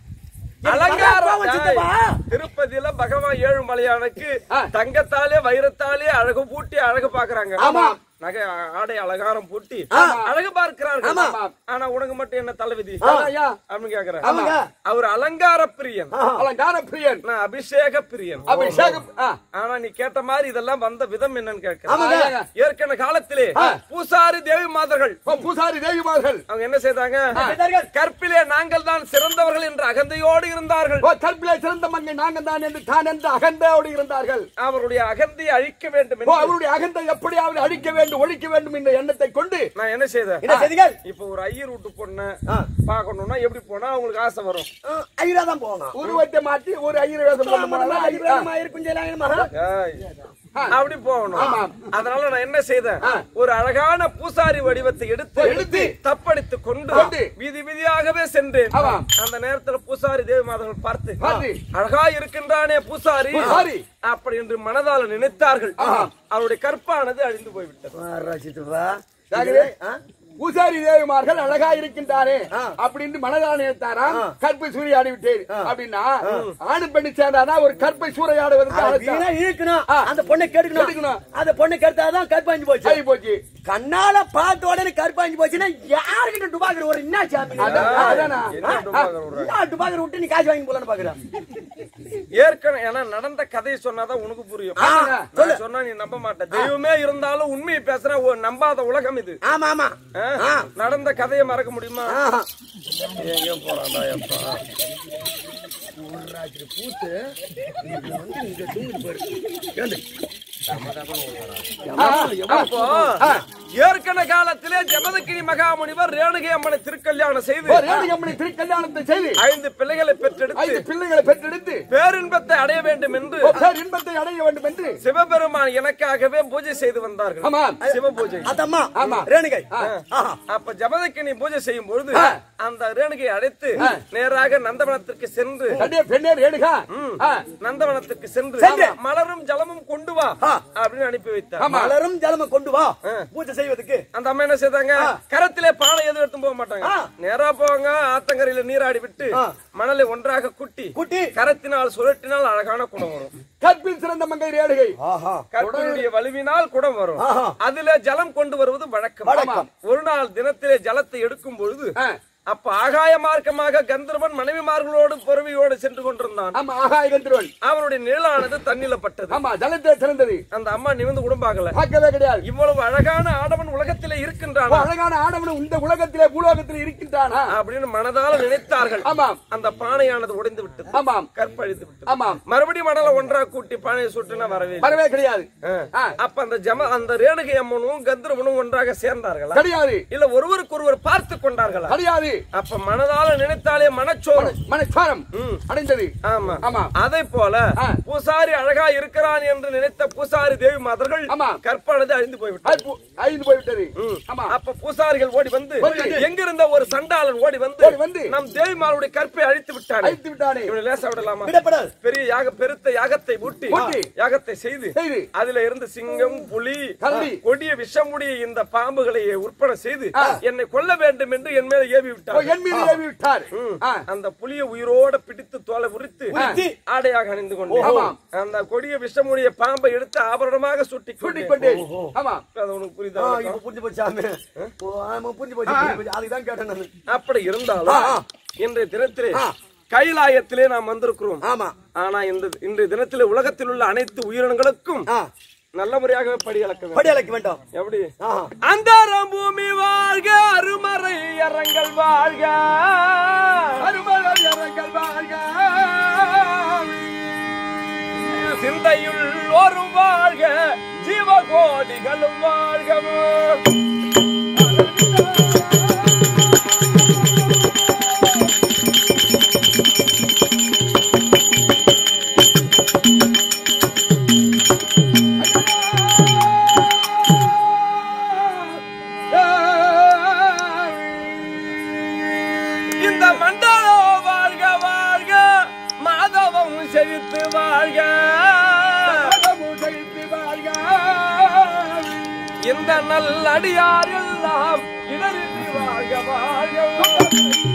D: அலங்காரம்
E: எனக்கு சித்தப்பா.
D: டேய், திருப்பதியில பகவான் ஏழு மலையானுக்கு
C: ஆ.
D: தங்கத்தாலே வைரத்தாலே அழகு பூட்டி அழகு பாக்குறாங்க
E: ஆமா.
D: நகை ஆடை அலங்காரம் பூட்டி
E: ஆமா.
D: அழகு பார்க்கிறார்கள்
E: ஆமா.
D: ஆனா உனக்கு மட்டும் என்ன தலைவிதி
C: ஐயா,
D: அப்படின்னு கேக்குறேன்
E: ஆமாங்க.
D: அவர் அலங்கார பிரியன்
C: அலங்கார பிரியன்
D: நான் அபிஷேக பிரியன்
C: அபிஷேகம் ஆ,
D: ஆனா நீ கேட்ட மாதிரி இதெல்லாம் வந்த விதம் என்னன்னு கேட்கிறேன்
E: ஆமாங்க.
D: ஏற்கனவே காலத்திலே பூசாரி தேவி மாதர்கள்
C: ஓ, பூசாரி தேவிமார்கள்
D: அவங்க என்ன செய்தாங்க
E: செய்தார்கள்.
D: கற்பிலே நாங்கள் தான் சிறந்தவர்கள் என்ற அகந்தையோடு இருந்தார்கள்
C: ஓ, கற்பிலே சிறந்த மங்கை நாங்கள் தான் என்று தான் என்று அகந்தையோடு இருந்தார்கள்
D: அவருடைய அகந்தையை அழிக்க வேண்டும்
C: ஓ,
D: என்று
C: அவருடைய அகந்தை எப்படியாவது அழிக்க வேண்டும் ஒழிக்க வேண்டும் என்ற எண்ணத்தை கொண்டு
D: நான் என்ன செய்தேன்
E: என்ன செய்திகள்
D: இப்ப ஒரு ஐயர் வீட்டு பொண்ணு
E: ஆ.
D: பாக்கணும்னா எப்படி போனா அவங்களுக்கு ஆசை வரும்
E: ஐயா தான் போகணும்
C: உருவத்தை மாற்றி ஒரு ஐயர் வேஷம் கொண்டு போனாலும் ஐயர்
E: இருக்கும் ஜெயலலிதா
D: ஏய், அப்படி போகணும் அதனால நான் என்ன செய்தேன் ஒரு அழகான பூசாரி வடிவத்தை எடுத்து
C: எடுத்து,
D: தப்படித்து கொண்டு
C: கொண்டு,
D: வீதி வீதியாகவே சென்றேன்
C: ஆமாம்.
D: அந்த நேரத்துல பூசாரி தேவி மாதர்கள் பார்த்து
C: பார்த்து,
D: அழகா இருக்கின்றானே பூசாரி
C: பூசாரி.
D: அப்படி என்று மனதால நினைத்தார்கள் அவருடைய கற்பானது அழிந்து போய்விட்டது
E: சித்துப்பா
C: ஆகவே,
E: ஆ?
C: பூசாரி தேவிமார்கள் அழகா இருக்கின்றாரே அப்படின்னு மனதான நினைத்தாராம் கற்பை சூறையாடி விட்டேன் அப்படின்னா ஆணு பெண்ணு சேர்ந்தானா ஒரு கற்பை சூறையாடுவதற்கு
E: அது
C: அழைத்தான்.
E: வீணா இழுக்கணும்
C: ஆ.
E: அந்த பொண்ணை கெடுக்கணும்
C: கெடுக்கணும்.
E: அந்த பொண்ணை கெடுத்தாதான் கற்பாஞ்சு போச்சு
C: சரி போச்சு
E: கண்ணால பார்த்த உடனே கற்பாஞ்சு போச்சுன்னா யாருக்கிட்ட டுபாக்கர் ஒரு என்ன சாமி
C: அதான், அதானா?
D: என்ன டுபாக்கர் விடுறாங்க?
E: என்ன டுபாக்கர் விட்டு நீ காசு வாங்கி போலான்னு பாக்குறேன்
D: ஏற்கனவே ஏன்னா நடந்த கதையை சொன்னாதான் உனக்கு புரியும்
E: ஆ, சொல்லு.
D: நான் சொன்னா நீ நம்ப மாட்ட தெய்வமே இருந்தாலும் உண்மையை பேசுற ஒரு நம்பாத உலகம் இது
E: ஆமா ஆமா
D: ஆ?
E: ஆ.
D: நடந்த கதையை மறக்க முடியுமா
E: ஆஹா.
D: எங்க போறான்டா எப்பா அப்போ ஏற்கன காலத்திலே ஜமதக்கினி மகாமுனிவர் ரேணுகை அம்மனை திருக்கல்யாணம் செய்து
C: ஓ, ரேணுகம்மணி திருக்கல்யாணத்தை செய்து
D: ஐந்து பிள்ளைகளை பெற்றெடுத்து
C: ஐந்து பிள்ளைகளை பெற்றெடுத்து
D: பேரின்பத்தை அடைய வேண்டும் என்று
C: ஓ, பேர் இன்பத்தை அடைய வேண்டும் என்று
D: சிவபெருமான் எனக்காகவே பூஜை செய்து வந்தார்கள்
C: ஆமா
D: சிவ பூஜை
E: அதம்மா
C: ஆமா.
E: ரேணுகை ஆஹா.
D: அப்ப ஜமதக்கினி பூஜை செய்யும் பொழுது அந்த ரேணுகை அழைத்து நேராக நந்தவனத்திற்கு சென்று
C: கண்டிய பெண்ணே ரேணுகா ஆ,
D: நந்தவனத்திற்கு சென்று
E: சென்று.
D: மலரும் ஜலமும் கொண்டு வா அப்படின்னு அனுப்பி வைத்தார்
E: மலரும் ஜலம கொண்டு வா பூஜை செய்வதற்கு
D: அந்த அம்மா என்ன செய்தாங்க கரத்திலே பானை எதுவும் எடுத்து போக மாட்டாங்க
E: ஆ.
D: நேரா போவாங்க ஆத்தங்கரையில நீராடி விட்டு
E: ஆ.
D: மணலை ஒன்றாக குட்டி
E: குட்டி
D: கரத்தினால் சுழற்றினால் அழகான குடம் வரும்
C: கற்பில் சிறந்த மங்கை ரேணுகை
E: ஆஹா
D: கற்பினுடைய வலிவினால் குடம் வரும்
E: ஆஹா.
D: அதுல ஜலம் கொண்டு வருவது வழக்கம்
E: வழக்கம்.
D: ஒரு நாள் தினத்திலே ஜலத்தை எடுக்கும் பொழுது
C: ஆ.
D: அப்ப ஆகாய மார்க்கமாக கந்தர்வன் மனைவிமார்களோடு பொறுமையோடு சென்று கொண்டிருந்தான்
C: ஆமா ஆகாய கந்திரவன்
D: அவனுடைய நிழலானது தண்ணில பட்டது
C: ஆமா ஜலத்தை சிறந்தது
D: அந்த அம்மா நிமிந்து குடும்பாகல
C: பார்க்கவே கிடையாது
D: இவ்வளவு அழகான ஆடவன் உலகத்திலே
C: ஓ,
D: இருக்கின்றான்
C: அழகான ஆடவன் இந்த உலகத்திலே பூலோகத்திலே இருக்கின்றானா
D: அப்படின்னு மனதால நினைத்தார்கள்
C: ஆமாம்
D: அந்த பானையானது உடைந்து விட்டது
C: ஆமாம்
D: கற்பழித்து விட்டது
C: ஆமாம்
D: மறுபடியும் மணல ஒன்றா கூட்டி பானையை சுட்டுனா வரவே இல்லை.
C: வரவே கிடையாது ஆ,
D: அப்ப அந்த ஜம அந்த ரேணுகை அம்மனும் கந்தர்வனும் ஒன்றாக சேர்ந்தார்களா
C: கிடையாது
D: இல்ல ஒருவருக்கு ஒருவர் பார்த்து கொண்டார்களா
C: கிடையாது
D: அப்ப மனதால நினைத்தாலே மனச்சோறு
C: மனச்சாரம்
D: ம்.
C: அடைந்தது
D: ஆமா
C: ஆமா
D: அதை போல
C: ஆ.
D: பூசாரி அழகா இருக்கிறான் என்று நினைத்த பூசாரி தேவி மாதர்கள்
C: ஆமா.
D: கற்பானது அழிந்து போய்விட்டது
C: அது பு- அழிந்து போய்விட்டது ஆமா.
D: அப்ப பூசாரிகள் ஓடி வந்து
C: ஓடி வந்து.
D: எங்கிருந்த ஒரு சண்டாளன் ஓடி வந்து
C: ஓடி வந்து.
D: நம் தேவிமாருடைய கற்பை அழித்து விட்டான்
C: அழித்து விட்டானே
D: இவனை லேசா விடலாமா
E: விடப்படாது
D: பெரிய யாக பெருத்த யாகத்தை ஊட்டி
C: ஊட்டி.
D: யாகத்தை செய்து
C: செய்து.
D: அதுல இருந்து சிங்கம் புலி
C: கரடி.
D: கொடிய விஷமுடைய இந்த பாம்புகளை உற்பனை செய்து என்னை கொல்ல வேண்டும் என்று என் மேல ஏவி
C: ஓ,
D: விட்டார்
C: என் மீது ஏவி விட்டார் ஆ.
D: அந்த புலியை உயிரோட பிடித்து தோலை உரித்து
C: உரித்து.
D: ஆடையாக அணிந்து கொண்டு
C: ஆமாம்.
D: அந்த கொடிய விஷமுடைய பாம்பை எடுத்து ஆபரணமாக சுட்டி
C: சூட்டிக்
D: கொண்டு
C: கொண்டு ஆமா
D: அது உனக்கு புரியுதா
E: ஆ, இப்ப புரிஞ்சு போச்சு சாமி ஓ, ஆமா, புரிஞ்சு போச்சு புரிஞ்சு போச்சு. அதுக்குதான் கேட்டேன் நானு
D: அப்படி இருந்தாலும்
E: ஆ, ஆ.
D: இன்றைய தினத்திலே
E: ஆ.
D: கைலாயத்திலே நாம் வந்திருக்கிறோம்
E: ஆமா
D: ஆனா இந்த இன்றைய தினத்திலே உலகத்தில் உள்ள அனைத்து உயிரினங்களுக்கும்
E: ஆ,
D: நல்ல முறையாகவே படி அளக்க வேண்டும்
E: படி அழைக்க வேண்டாம்
D: எப்படி
E: ஆ.
D: அந்தரம் பூமி வாழ்க அருமறை அரங்கள் வாழ்க
C: அருமலர் இறங்கள் வாழ்க
D: சிந்தையுள் ஒரு வாழ்க ஜீவகோடிகளும் வாழ்கவோ இந்த மண்டலோ வாழ்க வாழ்க மாதவம் செழித்து வாழ்க
C: செழித்து வாழ்க
D: இந்த நல்லடியார் எல்லாம் இடரின்றி வாழ்க வாழ்க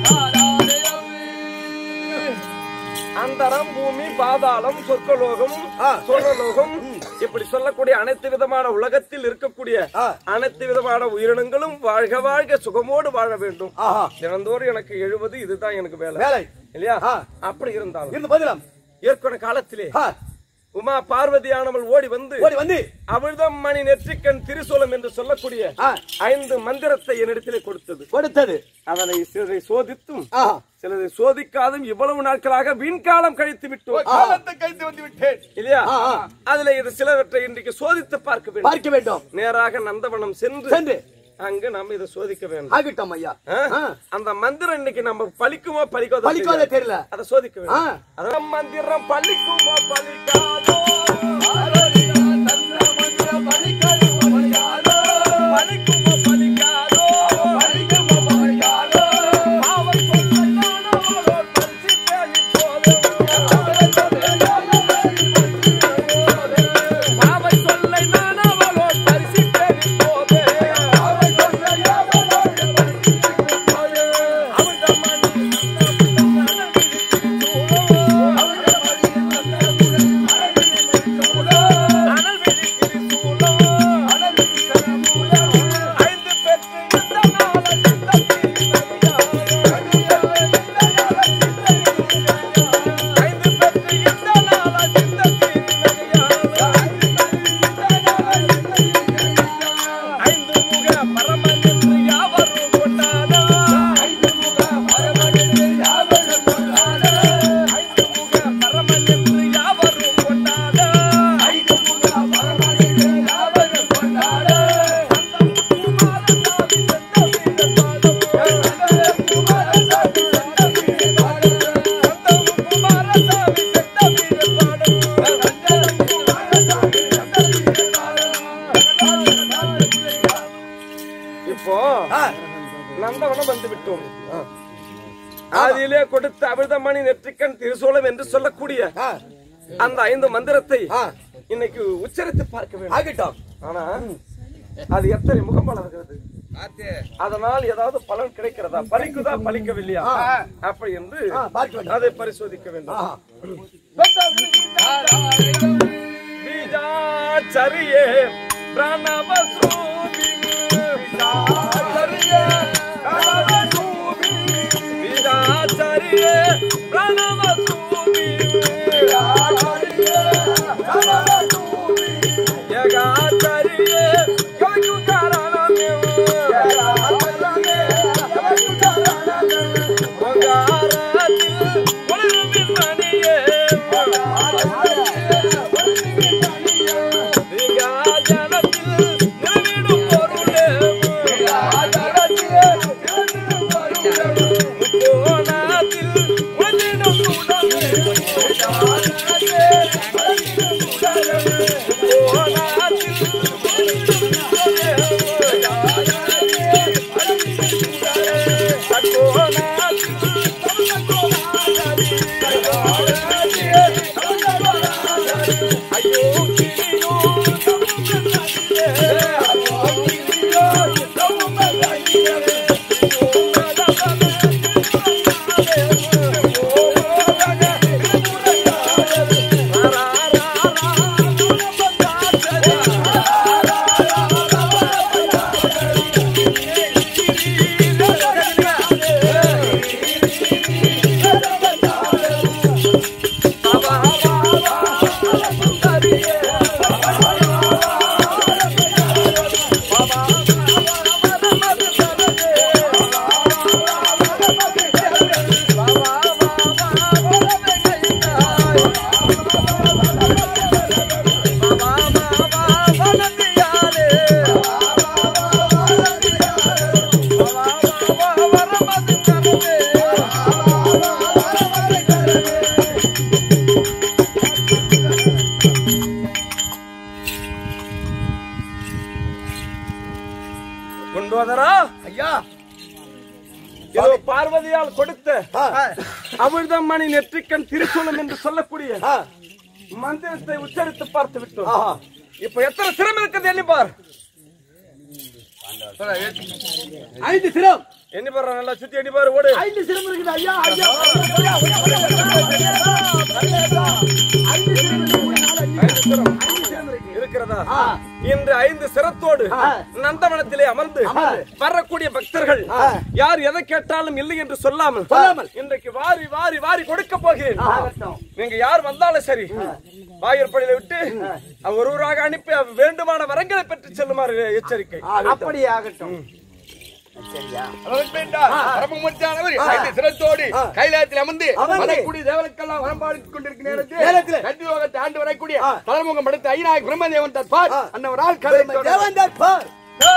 D: அந்தரம் பூமி பாதாளம் சொர்க்கலோகம் சொர்க்கலோகம் இப்படி சொல்லக்கூடிய அனைத்து விதமான உலகத்தில் இருக்கக்கூடிய
E: ஆ.
D: அனைத்து விதமான உயிரினங்களும் வாழ்க வாழ்க சுகமோடு வாழ வேண்டும்
E: ஆஹா
D: தினந்தோறும் எனக்கு எழுபது இதுதான் எனக்கு வேலை
E: வேலை
D: இல்லையா
E: ஆ.
D: அப்படி இருந்தாலும்
E: இருந்து பதிலாம்
D: ஏற்கனவே காலத்திலே
E: ஆ,
D: உமா பார்வதியானவள் ஓடி வந்து
E: ஓடி வந்து
D: அமிர்தம் மணி நெற்றிக்கண் திரிசூலம் என்று சொல்லக்கூடிய
E: ஆ.
D: ஐந்து மந்திரத்தை என்னிடத்திலே கொடுத்தது
E: கொடுத்தது
D: அதனை சிலரை சோதித்தும்
E: ஆஹா
D: சிலரை சோதிக்காதும் இவ்வளவு நாட்களாக வீண்காலம் கழித்து விட்டோம்
C: காலத்தை கைத்து வந்து விட்டேன்
D: இல்லையா
E: ஆ, ஆ.
D: அதுல இது சிலவற்றை இன்றைக்கு சோதித்து பார்க்க வேண்டும்
E: பார்க்க வேண்டும்
D: நேராக நந்தவனம் சென்று
E: சென்று
D: அங்கு நம்ம இதை சோதிக்க வேண்டும்
E: ஆகட்டும் ஐயா
D: ஆ?
E: ஆ.
D: அந்த மந்திரம் இன்னைக்கு நம்ம பலிக்குமோ பலிக்காதோ
E: பலிக்காத
D: தெரியாது.
E: தெரியல
D: அதை சோதிக்க
E: ஆ.
D: வேண்டும் அதான் மந்திரம் பலிக்குமோ பலிக்காதோ பலிக்குமோ பலிக்காதோ பாவம் சொல்லை நானவளோர் பரிசித்தேன் இப்போது. பாவம் சொல்லை நானவளோர் பரிசித்தேன் இப்போது. அனல் விழிக்கிற சூலம். ஐந்து பெற்று இந்த நாளை ஐந்து பெற்று இந்த நாளை ஐந்து முக பரமன் என்று யாவரும் கொண்டாடா ஐந்து முக பரமன் என்று யாவரும் கொண்டாடா ஐந்து முக பரமன் என்று யாவரும் கொண்டாடா ஐந்து முக பரமன் என்று யாவரும் கொண்டாடா இப்போ
E: ஆ,
D: நந்தவனம் வந்து விட்டோம் அதிலே கொடுத்த அமிர்தமணி நெற்றிக்கண் திருசூலம் என்று சொல்லக்கூடிய
E: ஆ,
D: அந்த ஐந்து மந்திரத்தை
E: ஆ.
D: இன்னைக்கு உச்சரித்து பார்க்க வேண்டும்
E: ஆகட்டும்
D: ஆனா அது எத்தனை முகம் வளர்கிறது அதனால் ஏதாவது பலன் கிடைக்கிறதா பலிக்குதா பலிக்கவில்லையா அப்படி என்று
E: ஆ, பார்க்க வேண்டும்
D: அதை பரிசோதிக்க வேண்டும்
E: ஆஹா.
D: பீஜாச்சரியே பிரணவஸ்ரூபி பீஜாச்சரியே பிரணவஸ்ரூபி பீஜாச்சரியே பிரணவஸ்ரூபி பீஜாச்சரியே பிரணவஸ்ரூபி யகாச்சரியே யோகுகாரணமே யகாச்சரியே யோகுகாரணமே ஓங்காரத்தில் ஒளிரும் மணியே சிங்காசனத்தில் நிறுவிடும் குண்டோதரா
E: ஐயா
D: இதோ பார்வதியால் கொடுத்த
E: ஆ,
D: அமிர்தம் மணி நெற்றிக்கண் திருச்சூலம் என்று சொல்லக்கூடிய
E: ஆ,
D: மந்திரத்தை உச்சரித்து பார்த்து விட்டோம்
E: ஆஹா.
D: இப்ப எத்தனை சிரம் இருக்குது எண்ணி பார்
E: ஐந்து சிரம்
D: எண்ணி பாரு நல்லா சுத்தி எண்ணி பாரு ஓடு
E: ஐந்து சிரம் இருக்குது ஐயா ஐயா
D: இருக்கிறதா இன்று ஐந்து சிரத்தோடு நந்தவனத்திலே அமர்ந்து வரக்கூடிய பக்தர்கள் யார் எதை கேட்டாலும் இல்லை என்று சொல்லாமல்
E: சொல்லாமல்.
D: இன்றைக்கு வாரி வாரி வாரி கொடுக்க போகிறேன் நீங்க யார் வந்தாலும் சரி வாயிற்படியில விட்டு அவர் ஒருவராக அனுப்பி அவர் வேண்டுமான வரங்களை பெற்று செல்லுமாறு எச்சரிக்கை
B: அப்படியே ஆகட்டும்
C: பரமமூர்த்தியானவர் ஐந்து சிரத்தோடு கைலாயத்தில் அமர்ந்து
E: அமர்ந்து.
C: வரக்கூடிய தேவனுக்கெல்லாம் வரம்பாடித்துக் கொண்டிருக்கும்
E: நேரத்திலே.
C: நேரத்தில் கண்டிலோகத்தை ஆண்டு வரக்கூடிய தலைமுகம் படுத்த ஐநாயக் பிரம்மதேவன் தற்பார் அன்னவரால் கதை தொடரும்.
E: தேவந்தர் பார்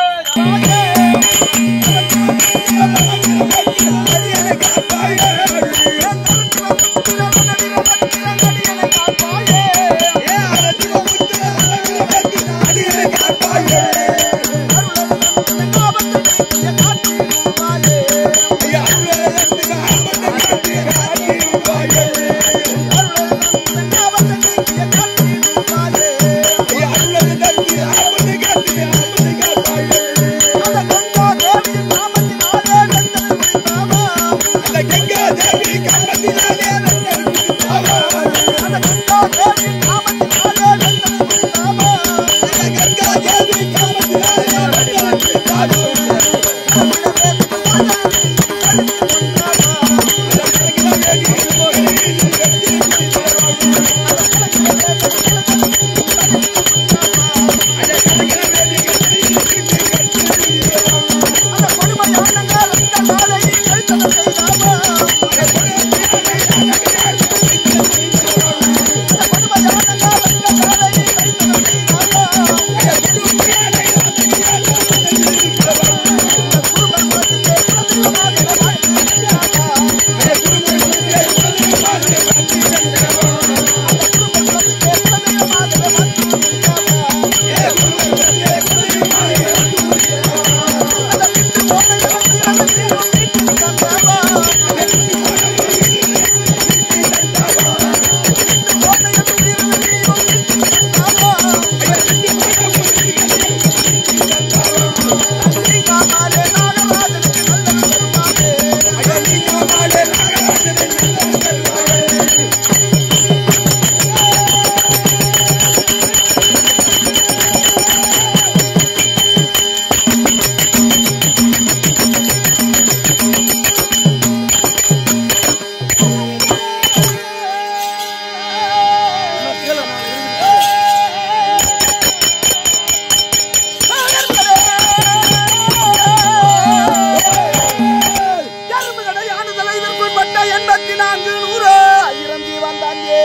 D: எண்பத்தி நான்கு நூறு இறங்கி வந்தாங்கே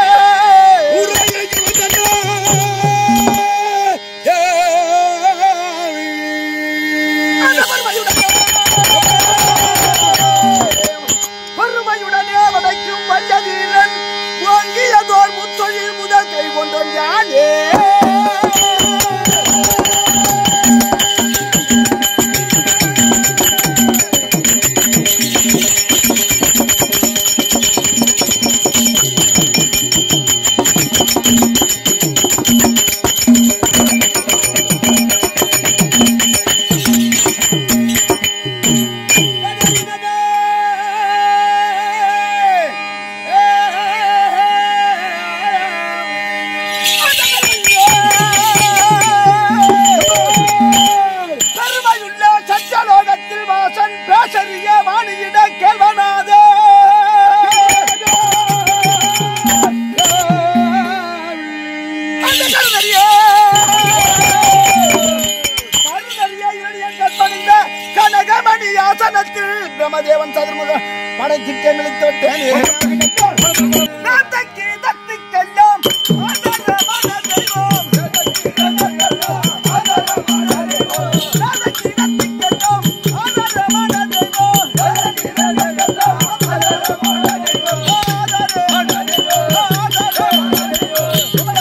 D: வறுமையுடனே வதைக்கும் வல்லவீரன் ஓங்கியதோர் முத்தொழில் முதல் கை கொண்டோன் யானே கருமையுள்ள சச்சலோகத்தில் வாசன் பேசறிய வாணியிட கேள்வனாதே அந்த கருதறிய கருதறிய இரணியங்கள் பணிந்த கனகமணி ஆசனத்தில் பிரமதேவன் சதுர்முக படைத்திட்டே விழித்தோட்டேனே நாத்தக்கி தத்திக்கெல்லாம் ஆதரவான தெய்வம். நாத்தக்கி தத்திக்கெல்லாம் ஆதரவான தெய்வம்.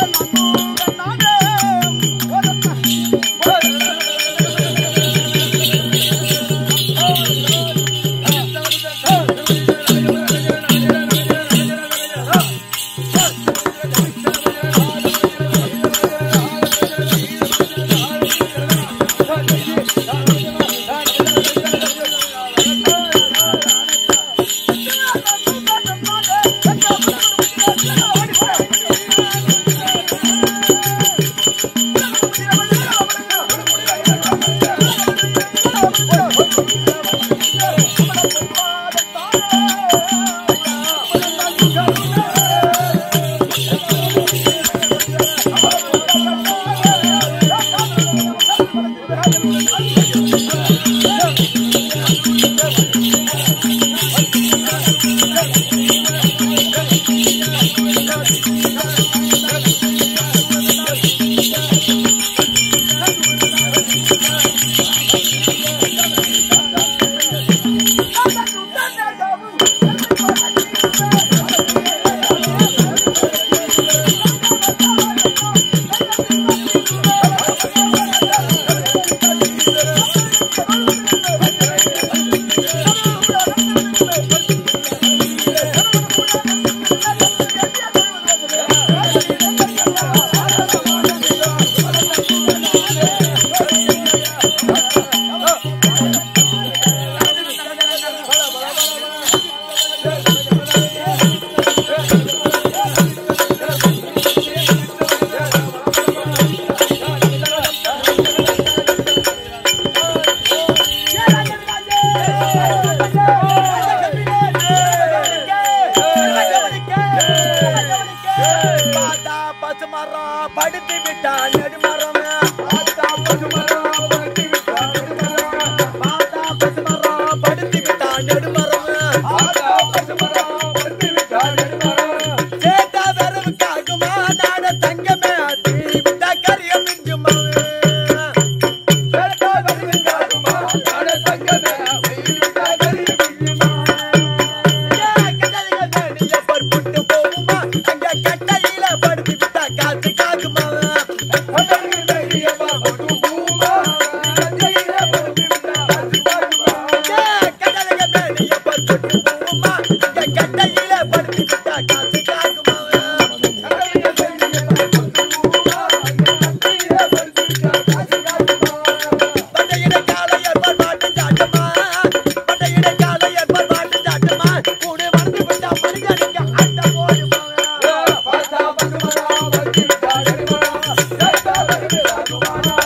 D: ஆதரவான தெய்வம்.
E: பாத்தா பசுமரம் படுத்து விட்டான் நெடுமரம் பாத்தா பசுமரம் படுத்து விட்டான் நெடுமரம் பாத்தா பசுமரம் படுத்து விட்டான் நெடுமரம் பாத்தா பசுமரம் படுத்து விட்டான் நெடுமரம் சேட்டா வரவு காக்குமா நாட தங்கமே தீ விட்டா கரியம் மிஞ்சுமா சேட்டா வரவு காக்குமா நாட தங்கமே தீ விட்டா கரியம் மிஞ்சுமா புட்டு போகுமா அங்க கட்டையில படுத்து விட்டா காத்து காக்குமா கட்டையில படுத்து விட்டா காத்து காக்குமா பட்டையிட காலையர் பாட்டு சாட்டமா பட்டையிட காலையர் பாட்டு சாட்டமா கூட வந்து விட்டா மணிகணிக்க அந்த போடுமா பாத்தா பசுமரா வந்து விட்டா நெடுமரா சட்டா வந்து ராகுமாரா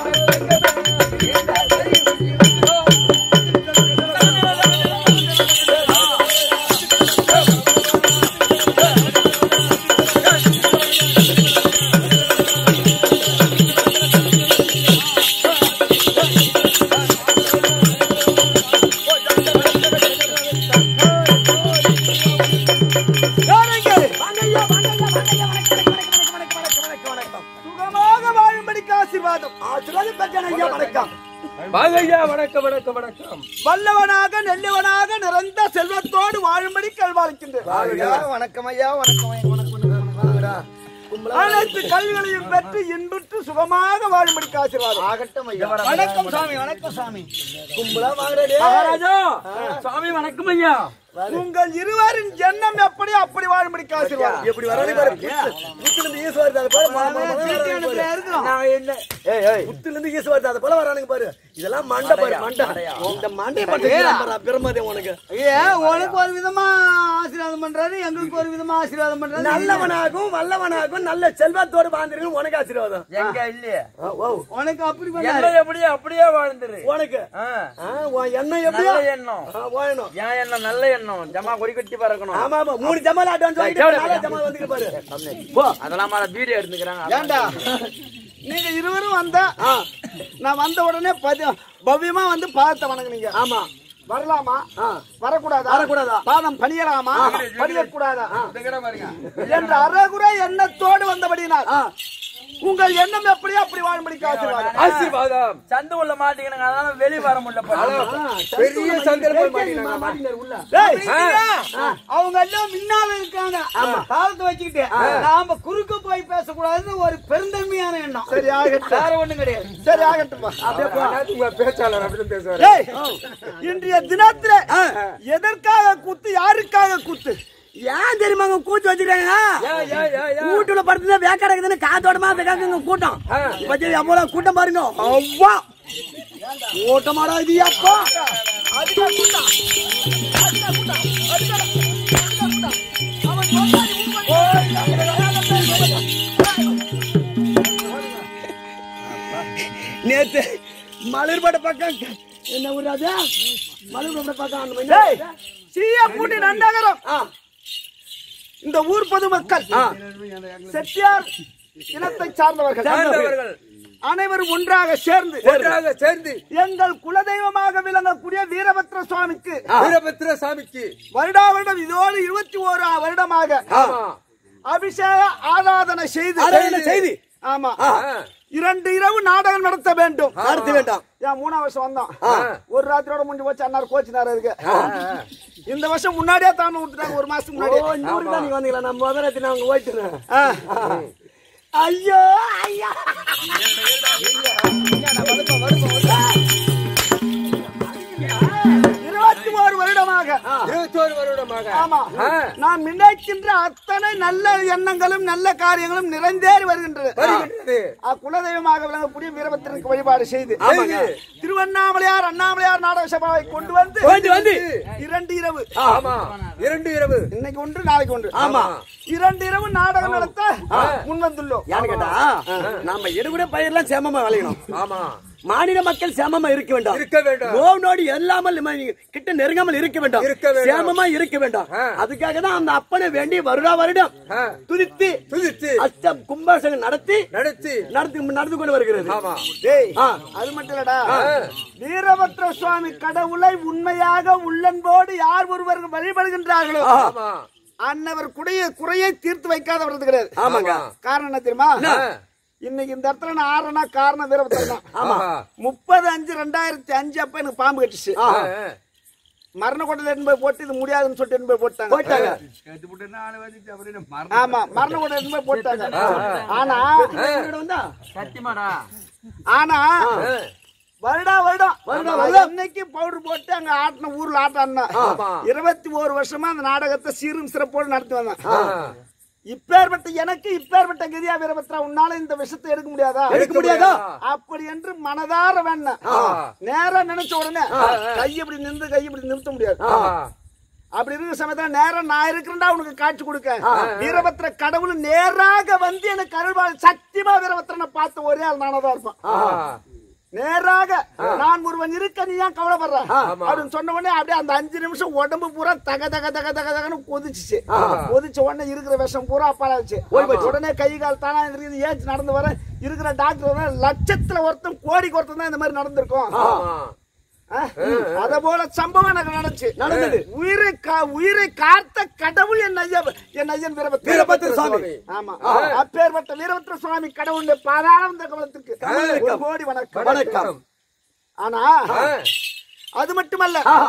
B: சுகமாக வாழும்படிக்கு ஆசீர்வாதம்
E: ஆசீர்வாதம் பெற்றேன் ஐயா வணக்கம்
D: வாங்கய்யா வணக்கம் வணக்கம் வணக்கம்
B: வல்லவனாக நெல்லவனாக நிறந்த செல்வத்தோடு வாழும்படி கல்வாழ்க்கின்றேன்
E: வணக்கம் ஐயா வணக்கம் ஐயா, வணக்கம் வணக்கம்
B: அனைத்து கல்விகளையும் பெற்று இன்புற்று சுகமாக வாழும்படிக்கு ஆசீர்வாதம்
E: ஆகட்டும் ஐயா
B: வணக்கம் சாமி வணக்கம் சாமி
E: கும்பலா வாங்குறே
D: மகாராஜா சுவாமி வணக்கம் ஐயா
B: உங்கள் இருவரின் எண்ணம் எப்படி அப்படி வாழும்படிக்கு ஆசீர்வாதம்
E: எப்படி வராது பாரு புத்துல இருந்து ஈசு வருது அது போல மழை, மழை, மழை
B: சீட்டு
E: வரானுங்க
B: அனுப்புறேன்,
E: பாரு.
B: இருக்கணும்.
E: நான் என்ன ஏய் ஏய் புத்துல இருந்து ஈசு வருது அது போல வரானுங்க பாரு இதெல்லாம் மண்டை பாரு மண்டை இந்த மண்டை பட்டு பிரமதே உனக்கு
B: ஏன் உனக்கு ஒரு விதமா ஆசீர்வாதம் பண்றாரு எங்களுக்கு ஒரு விதமா ஆசீர்வாதம் பண்றாரு
E: நல்லவனாகும் வல்லவனாகும் நல்ல செல்வத்தோடு வாழ்ந்துருக்கு உனக்கு ஆசீர்வாதம்
D: எங்க இல்லையே
E: ஆ, ஓ
B: உனக்கு அப்படி
D: என்ன
B: பண்ணாரு
D: எப்படியே அப்படியே வாழ்ந்துரு
E: உனக்கு
D: ஆ,
E: ஆ, உன் எண்ணம் எப்படியா
D: நல்ல எண்ணம்
E: ஆ, வாழணும்
D: என் எண்ணம் நல்ல எண்ணம் ஜமா கொடி கட்டி பறக்கணும்
E: ஆமா ஆமா மூணு ஜமால் அட்வான்ஸ் வாங்கிட்டு
D: கேவலம்.
E: நாலு ஜமால் வந்துருக்கு பாரு
D: போ அதெல்லாம் வீடியோ எடுத்துக்கிறாங்க
B: ஏண்டா நீங்க இருவரும் வந்தா நான் வந்த உடனே பதி- பவ்யமா வந்து பாதத்தை வணங்குனீங்க
E: ஆமா
B: வரலாமா வரக்கூடாதா
E: வரக்கூடாதா?
B: பாதம் பணியலாமா பணியக்கூடாதா
C: இதுக்கிற பாருங்க
B: என்ற அறகுறை எண்ணத்தோடு வந்தபடினால் உங்கள் எண்ணம் எப்படியோ அப்படி வாழும்படிக்கு ஆசீர்வாதம்
D: ஆசீர்வாதம் சந்து உள்ள மாட்டீங்க அதனால வெளிய வர முடியல பாருங்க.
C: பெரிய சந்தர்ப்பம் மாட்டீங்க
B: டேய், அவங்க எல்லாம் முன்னால இருக்காங்க பாதத்தை வச்சுக்கிட்டு நாம குறுக்க போய் பேசக்கூடாதுன்னு ஒரு பெருந்தன்மையான எண்ணம் சரி ஆகட்டும் வேற ஒண்ணும் கிடையாது சரி ஆகட்டும்பா
C: உங்க பேச்சாளர் அப்படிதான் பேசுவாரு
B: டேய், இன்றைய தினத்துல எதற்காக குத்து யாருக்காக குத்து
E: ஏன் தெரியுமாங்க கூட்டு வச்சிருக்காங்க கூட்டுல படுத்துனா வேக்க கிடக்குதுன்னு காத்தோடமா இருக்காங்க கூட்டம் பத்தி எவ்வளவு கூட்டம் பாருங்க அவ்வா கூட்டமாடா இது அப்பா நேத்து மலர்பட பக்கம் என்ன விடாதா மலர்பட பக்கம் அந்த மாதிரி
B: சீய பூண்டி நன்னகரம்
E: ஆ
B: இந்த ஊர் பொதுமக்கள் செட்டியார் இனத்தை சார்ந்தவர்கள்
E: சார்ந்தவர்கள்
B: அனைவரும் ஒன்றாக சேர்ந்து
E: ஒன்றாக சேர்ந்து
B: எங்கள் குலதெய்வமாக விளங்கக்கூடிய வீரபத்ர சுவாமிக்கு
E: வீரபத்திர சாமிக்கு
B: வருடா வருடம் இதோடு இருபத்தி ஓரா வருடமாக
E: ஆமா
B: அபிஷேக ஆராதனை செய்து
E: ஆராதனை செய்து.
B: ஆமா
E: ஆ.
B: இரண்டு இரவு நாடகம் நடத்த வேண்டும்
E: நடத்த வேண்டாம்.
B: ஏன் மூணாம் வருஷம் வந்தோம் ஒரு ராத்திரியோட முடிஞ்சு போச்சு அண்ணார் கோச்சினாரு இருக்கு இந்த வருஷம் முன்னாடியே தாம விட்டுட்டாங்க ஒரு மாசத்துக்கு முன்னாடி
E: இந்த ஊருக்கு தான் நீங்க வந்தீங்களா நான் முதல் ராத்திரி நான் அங்க போயிட்டு
B: ஐயோ ஐயா இருபத்தி ஒரு வருடமாக
E: இருபத்தோரு வருடமாக
B: ஆமா
E: ஆ.
B: நான் நினைக்கின்ற அத்தனை நல்ல எண்ணங்களும் நல்ல காரியங்களும் நிறைந்தேறி வருகின்றது
E: வருகின்றது.
B: ஆ, குலதெய்வமாக விளங்கக்கூடிய வீரபத்திரனுக்கு வழிபாடு செய்து
E: ஆமாங்க.
B: திருவண்ணாமலையார் அண்ணாமலையார் நாடக சபாவை கொண்டு வந்து
E: வந்து வந்து
B: இரண்டு இரவு
E: ஆமா இரண்டு இரவு
B: இன்னைக்கு ஒன்று நாளைக்கு ஒன்று
E: ஆமா.
B: இரண்டு இரவு நாடகம் நடத்த முன் வந்துள்ளோம்
F: யாரு கேட்டா நம்ம எடுபட பயிரெல்லாம் சேமமா விளையணும்
E: ஆமா
F: மாநில மக்கள் சேமமா இருக்க வேண்டாம்
E: இருக்க வேண்டாம்.
F: நோவு நோடி இல்லாமல் நம்ம கிட்ட நெருங்காமல் இருக்க வேண்டாம்
E: இருக்க வேண்டாம்.
F: சேமமா இருக்க வேண்டாம்
E: ஆ.
F: அதுக்காக தான் அந்த அப்பனை வேண்டி வருடா வருடம்
E: ஆ.
F: துதித்து
E: துதித்து
F: அஷ்டம் கும்பாசகம் நடத்தி
E: நடத்தி
F: நடத்தி நடந்து கொண்டு வருகிறது
E: ஆமா
B: டேய்
F: ஆ.
B: அது மட்டும் இல்லடா வீரபத்ர சுவாமி கடவுளை உண்மையாக உள்ளன்போடு யார் ஒருவர் வழிபடுகின்றார்களோ
E: ஆமா
B: அன்னவர் குடைய குறையை தீர்த்து வைக்காதவரது கிடையாது
F: ஆமாங்க
B: காரணம் என்ன தெரியுமா
E: ஆ.
B: இன்னைக்கு இந்த இடத்துல நான் ஆறனா காரணம் வீரபத்ரன் தான்
E: ஆமா
B: முப்பது அஞ்சு ரெண்டாயிரத்தி அஞ்சு அப்ப எனக்கு பாம்பு கட்டுச்சு
E: ஆ.
B: மரண கொட்டல எடுத்து போய் போட்டு இது முடியாதுன்னு சொல்லிட்டு எடுத்து போய் போட்டாங்க
F: போயிட்டாங்க
B: ஆமா மரண கொட்டை எடுத்து போய் போட்டாங்க ஆனா
F: இவரோட வந்தா
B: ஆனா
E: ஆ.
B: வருடா வருடம் வருடம் இன்னைக்கு பவுடர் போட்டு அங்க ஆட்டின ஊர்ல ஆட்டாடினா
E: ஆமா.
B: இருபத்தி ஒரு வருஷமா அந்த நாடகத்தை சீரும் சிறப்போடு நடத்தி வந்தேன்
E: ஆ.
B: இப்பேற்பட்ட எனக்கு இப்பேற்பட்ட கதியா வீரபத்ரா உன்னால இந்த விஷயத்தை எடுக்க முடியாதா
E: எடுக்க முடியாதா?
B: அப்படி என்று மனதார வேண்டாம் நேரா நினைச்ச உடனே கை இப்படி நின்று கை இப்படி நிறுத்த முடியாது
E: ஆ.
B: அப்படி இருக்கிற சமயத்துல நேரம் நான் இருக்கிறேன்டா உனக்கு காட்சி கொடுக்க வீரபத்ர கடவுள் நேராக வந்து எனக்கு அருள்வாள் சத்தியமா வீரபத்ரனை பார்த்த ஒரே ஆள் நானதான் இருப்பான்
E: ஆ.
B: நேராக நான் ஒருவன் இருக்க நீ ஏன் கவலைப்படுற அப்படின்னு சொன்ன உடனே அப்படியே அந்த அஞ்சு நிமிஷம் உடம்பு பூரா தக தக தக தக தகன்னு கொதிச்சுச்சு கொதிச்ச உடனே இருக்கிற விஷம் பூரா அப்பாலாச்சு உடனே கை கால் தானா இருக்குது ஏச்சு நடந்து வர இருக்கிற டாக்டர் வந்து லட்சத்துல ஒருத்தன் கோடிக்கு ஒருத்தன் தான் இந்த மாதிரி நடந்திருக்கும்
E: ஆமா
B: அத போல சம்பவம் எனக்கு நடந்துச்சு
F: நடந்தது.
B: உயிரை கா- உயிரை காத்த கடவுள் என் ஐயா என் ஐயன் வீரபத்ர
E: வீரபத்ர சுவாமி.
B: ஆமா அப்பேற்பட்ட வீரபத்ர சுவாமி கடவுளுடைய பாதாளம் கவலத்துக்கு ஒரு கோடி வணக்கம்
F: வணக்கம்
B: ஆனா
E: ஆ.
B: அது மட்டுமல்ல
E: ஆ.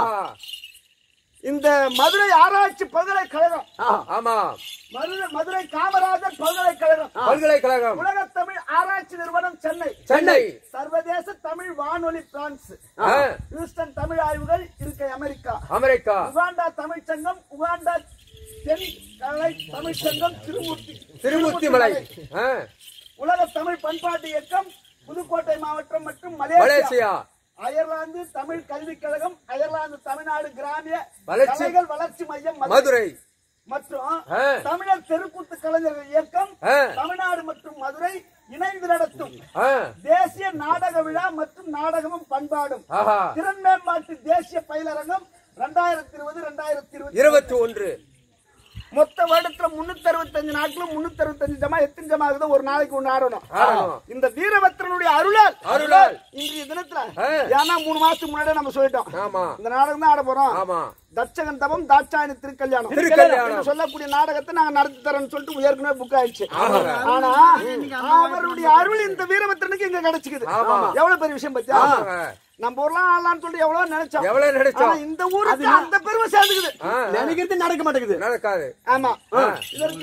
B: இந்த மதுரை ஆராய்ச்சி பல்கலைக்கழகம்
E: ஆமா
B: மதுரை மதுரை காமராஜர் பல்கலைக்கழகம்
E: பல்கலைக்கழகம்
B: உலக தமிழ் ஆராய்ச்சி நிறுவனம் சென்னை
E: சென்னை
B: சர்வதேச தமிழ் வானொலி பிரான்ஸ்
E: ஆ.
B: ஹியூஸ்டன் தமிழ் ஆய்வுகள் இருக்கை அமெரிக்கா
E: அமெரிக்கா
B: உகாண்டா தமிழ்ச் சங்கம் உகாண்டா தென் கலை தமிழ்ச் சங்கம் திருமூர்த்தி
E: திருமுத்திமலை ஆ.
B: உலக தமிழ் பண்பாட்டு இயக்கம் புதுக்கோட்டை மாவட்டம் மற்றும் மலேசியா
E: மலேசியா
B: அயர்லாந்து தமிழ் கல்விக் கழகம் அயர்லாந்து தமிழ்நாடு கிராமிய
E: வளர்ச்சி-
B: கலைகள் வளர்ச்சி மையம் மதுரை.
E: மதுரை
B: மற்றும்
E: ஆ.
B: தமிழர் தெருக்கூத்து கலைஞர்கள் இயக்கம்
E: ஆ.
B: தமிழ்நாடு மற்றும் மதுரை இணைந்து நடத்தும்
E: ஆ.
B: தேசிய நாடக விழா மற்றும் நாடகமும் பண்பாடும்
E: ஆஹா
B: திறன் மேம்பாட்டு தேசிய பயிலரங்கம் ரெண்டாயிரத்தி இருபது ரெண்டாயிரத்தி இருபது
E: இருபத்தி ஒன்று
B: மொத்த வருடத்துல முன்னூத்தி அறுபத்தஞ்சு நாட்களும் முன்னூத்தி அறுபத்தஞ்சு ஜமா எத்தனை ஜமா ஆகுதோ ஒரு நாளைக்கு ஒண்ணு ஆடணும்
E: ஆடணும்.
B: இந்த வீரபத்ரனுடைய அருளால்
E: அருளால்.
B: இன்றைய தினத்துல
E: ஆ.
B: ஏன்னா மூணு மாசத்துக்கு முன்னாடியே நம்ம சொல்லிட்டோம்
E: ஆமா
B: இந்த நாடகம் தான் ஆட போறோம்
E: ஆமா
B: தட்சகன் தவம் தாட்சாயணி திருக்கல்யாணம்
E: திருக்கல்யாணம்.
B: என்று சொல்லக்கூடிய நாடகத்தை நாங்க நடத்தி தரோம்னு சொல்லிட்டு ஏற்கனவே புக் ஆயிடுச்சு
E: ஆமாங்க.
B: ஆனா அவருடைய அருள் இந்த வீரபத்ரனுக்கு இங்க கிடைச்சுக்குது
E: ஆமா.
B: எவ்வளவு பெரிய விஷயம் பத்தியா
E: ஆமாங்க.
B: நம்ம ஊர்லாம் ஆடலாம்னு சொல்லிட்டு எவ்வளவு நினைச்சோம்
E: எவ்வளவு நினைச்சோம்
B: ஆனா இந்த ஊருக்கு அந்த பெருமை சேர்ந்துக்குது
E: ஆ, ஆ.
F: நினைக்கிறது நடக்க மாட்டேங்குது
E: நடக்காது
B: ஆமா இதற்கு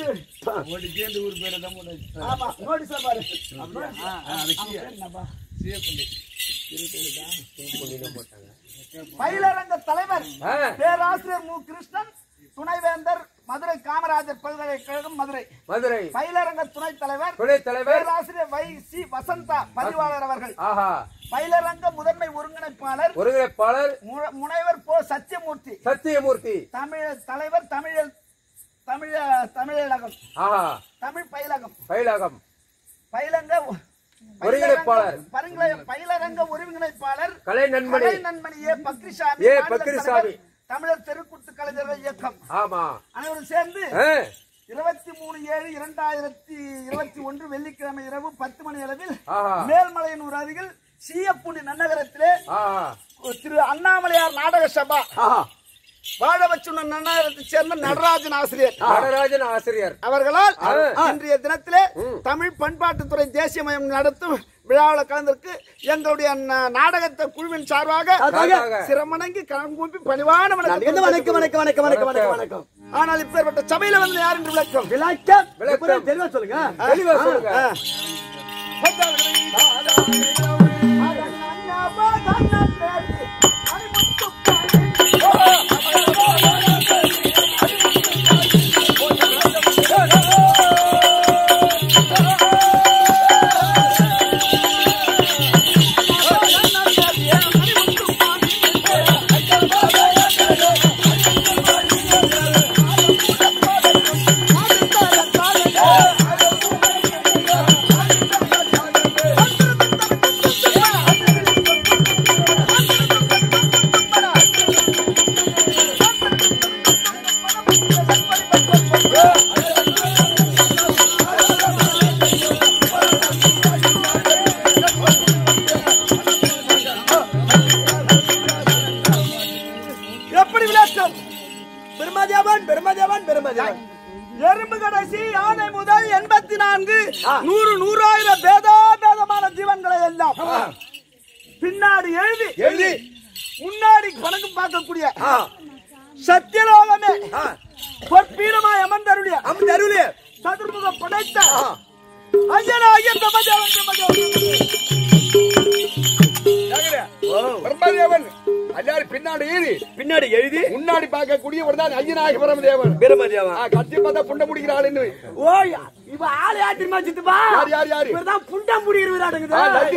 B: ஆமா நோட்டீஸா பாரு பயிலரங்க தலைவர்
E: ஆ.
B: பேராசிரியர் மு கிருஷ்ணன் துணைவேந்தர் மதுரை காமராஜர் பல்கலைக்கழகம் மதுரை
E: மதுரை
B: பயிலரங்க துணைத் தலைவர்
E: துணைத் தலைவர்
B: பேராசிரியர் வை சி வசந்தா பதிவாளர் அவர்கள்
E: ஆஹா
B: பயிலரங்க முதன்மை ஒருங்கிணைப்பாளர்
E: ஒருங்கிணைப்பாளர்
B: மு- முனைவர் போ சத்தியமூர்த்தி
E: சத்தியமூர்த்தி
B: தமிழ் தலைவர் தமிழ் தமிழ தமிழகம்
E: ஆஹா
B: தமிழ் பயிலகம்
E: பயிலகம்
B: பயிலங்க
E: ஒருங்கிணைப்பாளர்.
B: பரிங்களை- பயிலரங்க ஒருங்கிணைப்பாளர்
E: கலை நண்பணி
B: கலை நண்பணி ஏ பக்ரிசாமி
E: ஏ.
B: மாநில
E: பக்ரிசாமி.
B: தலைவர், தமிழர் தெருக்கூத்து கலைஞர்கள் இயக்கம்
E: ஆமா
B: அனைவரும் சேர்ந்து
E: ஆ,
B: இருபத்தி மூணு ஏழு இரண்டாயிரத்தி இருபத்தி ஒன்று வெள்ளிக்கிழமை இரவு பத்து மணி அளவில்
C: ஆஹா.
B: மேல்மலையனூர் அருகில் சீயப்புண்டி நன்னகரத்திலே
C: ஆஹா.
B: திரு அண்ணாமலையார் நாடக சபா
C: ஆஹா.
B: வாழ வச்சுள்ள நன்னகரத்தைச் சேர்ந்த நடராஜன் ஆசிரியர்
C: நடராஜன் ஆசிரியர்
B: அவர்களால்
C: ஆ.
B: இன்றைய தினத்திலே தமிழ் பண்பாட்டுத்துறை தேசிய மையம் நடத்தும் விழாவில் கலந்திருக்கு எங்களுடைய ந- நாடகத்தை குழுவின் சார்பாக
C: சார்பாக.
B: சிரமணங்கி கணங்கூப்பி பணிவான
F: வணக்கம் வணக்கம் வணக்கம் வணக்கம் வணக்கம் வணக்கம் வணக்கம்
B: ஆனால் இப்பேற்பட்ட சபையில வந்து யார் என்று விளக்கம்
F: விளக்கம்
C: விளக்கம்.
F: விளக்கம் தெளிவா சொல்லுங்க
C: தெளிவா சொல்லுங்க
B: ஆ. எப்படி விளக்கம்
F: பெருமதேவன் பெருமதேவன் பெருமதேவன்
B: எறும்பு கடைசி யானை முதல் எண்பத்தி நான்கு நூறு நூறாயிரம் பேதா பேதமான ஜீவன்களை எல்லாம் பின்னாடி எழுதி
C: எழுதி.
B: முன்னாடி கணக்கு பார்க்கக்கூடிய சத்தியலோகமே பொற்பீடமாய் அமர்ந்தருடைய
F: அம்மன் அருளே
B: சதுர்முகம் படைத்த ஐயனாகிய பிரம்மதேவன் பிரம்மதேவன்
C: பிரம்மதேவன் எல்லாரும் பின்னாடி ஏறி
F: பின்னாடி எழுதி
C: முன்னாடி பார்க்கக்கூடிய ஒரு தான் ஐயனாகி பிரம்மதேவன்
F: பெருமதேவன்
C: ஆ, கட்டி பார்த்தா புண்ட முடிக்கிறாள்
F: ஓய் இவ ஆளு யாத்திரமா சித்துப்பா
C: யார், யார், யாரு?
F: இவர்தான் புண்டம் முடிகிற விராடுங்குது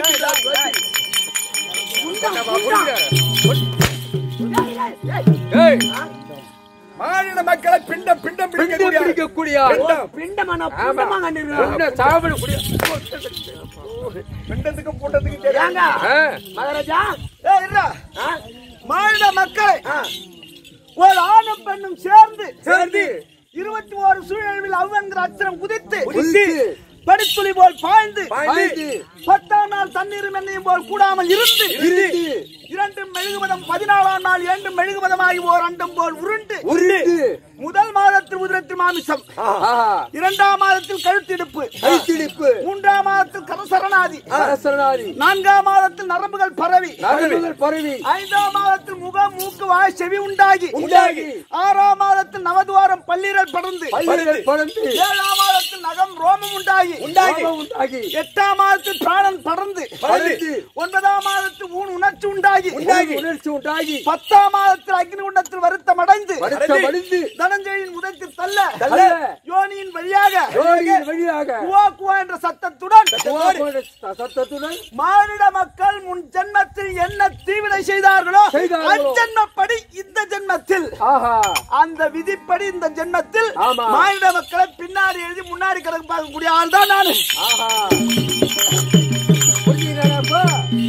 C: மாநில மக்களை பிண்டம் பிண்டம் பிடிக்கக்கூடிய பிண்டம்.
F: பிண்டமான
C: ஆமா.
F: புண்டமா கண்டிருக்கான்
C: பிண்டம் சாப்பிடக்கூடிய பிண்டத்துக்கு பூட்டத்துக்கு தெரியாங்க
F: மகாராஜா
B: ஏய், இருடா. மாநில மக்களை ஒரு ஆணும் பெண்ணும் சேர்ந்து
C: சேர்ந்து
B: இருபத்தி ஓரு சூழலில் அவ்வென்கிற அச்சரம் குதித்து
C: குதித்து,
B: படித்துளி போல் பாய்ந்து
C: பாய்ந்து,
B: பத்தாம் நாள் தண்ணீரும் எண்ணெயும் போல் கூடாமல் இருந்து
C: இருந்து,
B: இரண்டும் மெழுகுமதம் பதினாலாம் நாள் இரண்டும் மெழுகுமதமாகி ஓர் அண்டம் போல் உருண்டு
C: உருண்டு,
B: முதல் மாதத்தில் உதிரத்தில் மாமிசம்
C: ஆஹா,
B: இரண்டாம் மாதத்தில் கழுத்திடுப்பு
C: கைத்திடிப்பு,
B: மூன்றாம் மாதத்தில் கரசரணாதி
C: அரசனாதி,
B: நான்காம் மாதத்தில் நரம்புகள் பரவி
C: நரம்புகள் பரவி,
B: ஐந்தாம் மாதத்தில் முகம் மூக்கு வாய் செவி உண்டாகி
C: உண்டாகி,
B: ஆறாம் மாதத்தில் நவதுவாரம் பல்லீரல் படர்ந்து
C: பல்லுகள் படர்ந்து,
B: ஏழாம் மாதத்தில் நகம் ரோமம் உண்டாகி
C: உண்டாகி, உண்டாகி,
B: எட்டாம் மாதத்தில் பிராணன் படர்ந்து
C: படர்ந்து,
B: ஒன்பதாம் மாதத்தில் ஊன் உணர்ச்சி உண்டாகி
C: உண்டாகி, உணர்ச்சி உண்டாகி,
B: பத்தாம் மாதத்தில் அக்னி குண்டத்தில் வருத்தம் அடைந்து
C: வருத்த மடிந்து,
B: தனஞ்சயின் உதத்தில் தள்ள
C: தள்ள,
B: யோனியின் வழியாக
C: யோனியின் வழியாக,
B: குவா குவா என்ற சத்தத்துடன்
C: குவா போன்ற சத்தத்துடன்
B: மானிட மக்கள் முன் ஜென்மத்தில் என்ன தீவினை செய்தார்களோ
C: செய்தார்களோ.
B: அஜென்மப்படி இந்த ஜென்மத்தில்
C: ஆஹா,
B: அந்த விதிப்படி இந்த ஜென்மத்தில்
C: ஆமா.
B: மானிட மக்களை பின்னாடி எழுதி முன்னாடி கணக்கு பார்க்கக்கூடிய ஆள் தான் நானு
C: ஆஹா. புரியுதுங்களாப்பா?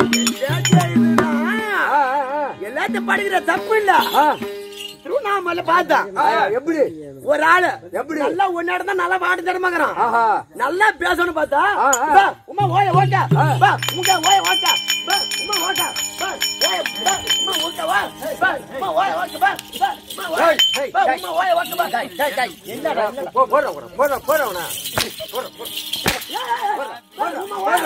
C: ஆ, ஆ, ஆ.
F: எல்லாத்தையும் படிக்கிற தப்பு இல்ல
C: ஆ,
F: திருவண்ணாமலை பார்த்தேன்
C: ஆ, எப்படி
F: ஒரு ஆளு
C: எப்படி?
F: நல்லா ஒன்னாடு தான் நல்லா பாட்டு தரமாங்கிறான்
C: ஆஹா
F: நல்லா பேசணும் பார்த்தா
C: ஆ, ஆ.
F: பா, உமா ஓய ஓட்ட
C: ஆ.
F: பா உங்க ஓய ஓட்ட பா உமா ஓட்ட பா ஓய பா உமா ஓட்ட வா பா உமா ஓய ஓட்ட பா பா உமா ஓய
C: டேய், டேய்,
F: பா
C: டேய்.
F: உமா ஓய ஓட்ட பா டேய் டேய் டேய் என்னடா என்னடா
C: போ- போடுறா, போடுறா, போடுறா, போடுறா உன்னை.
F: உமா ஓய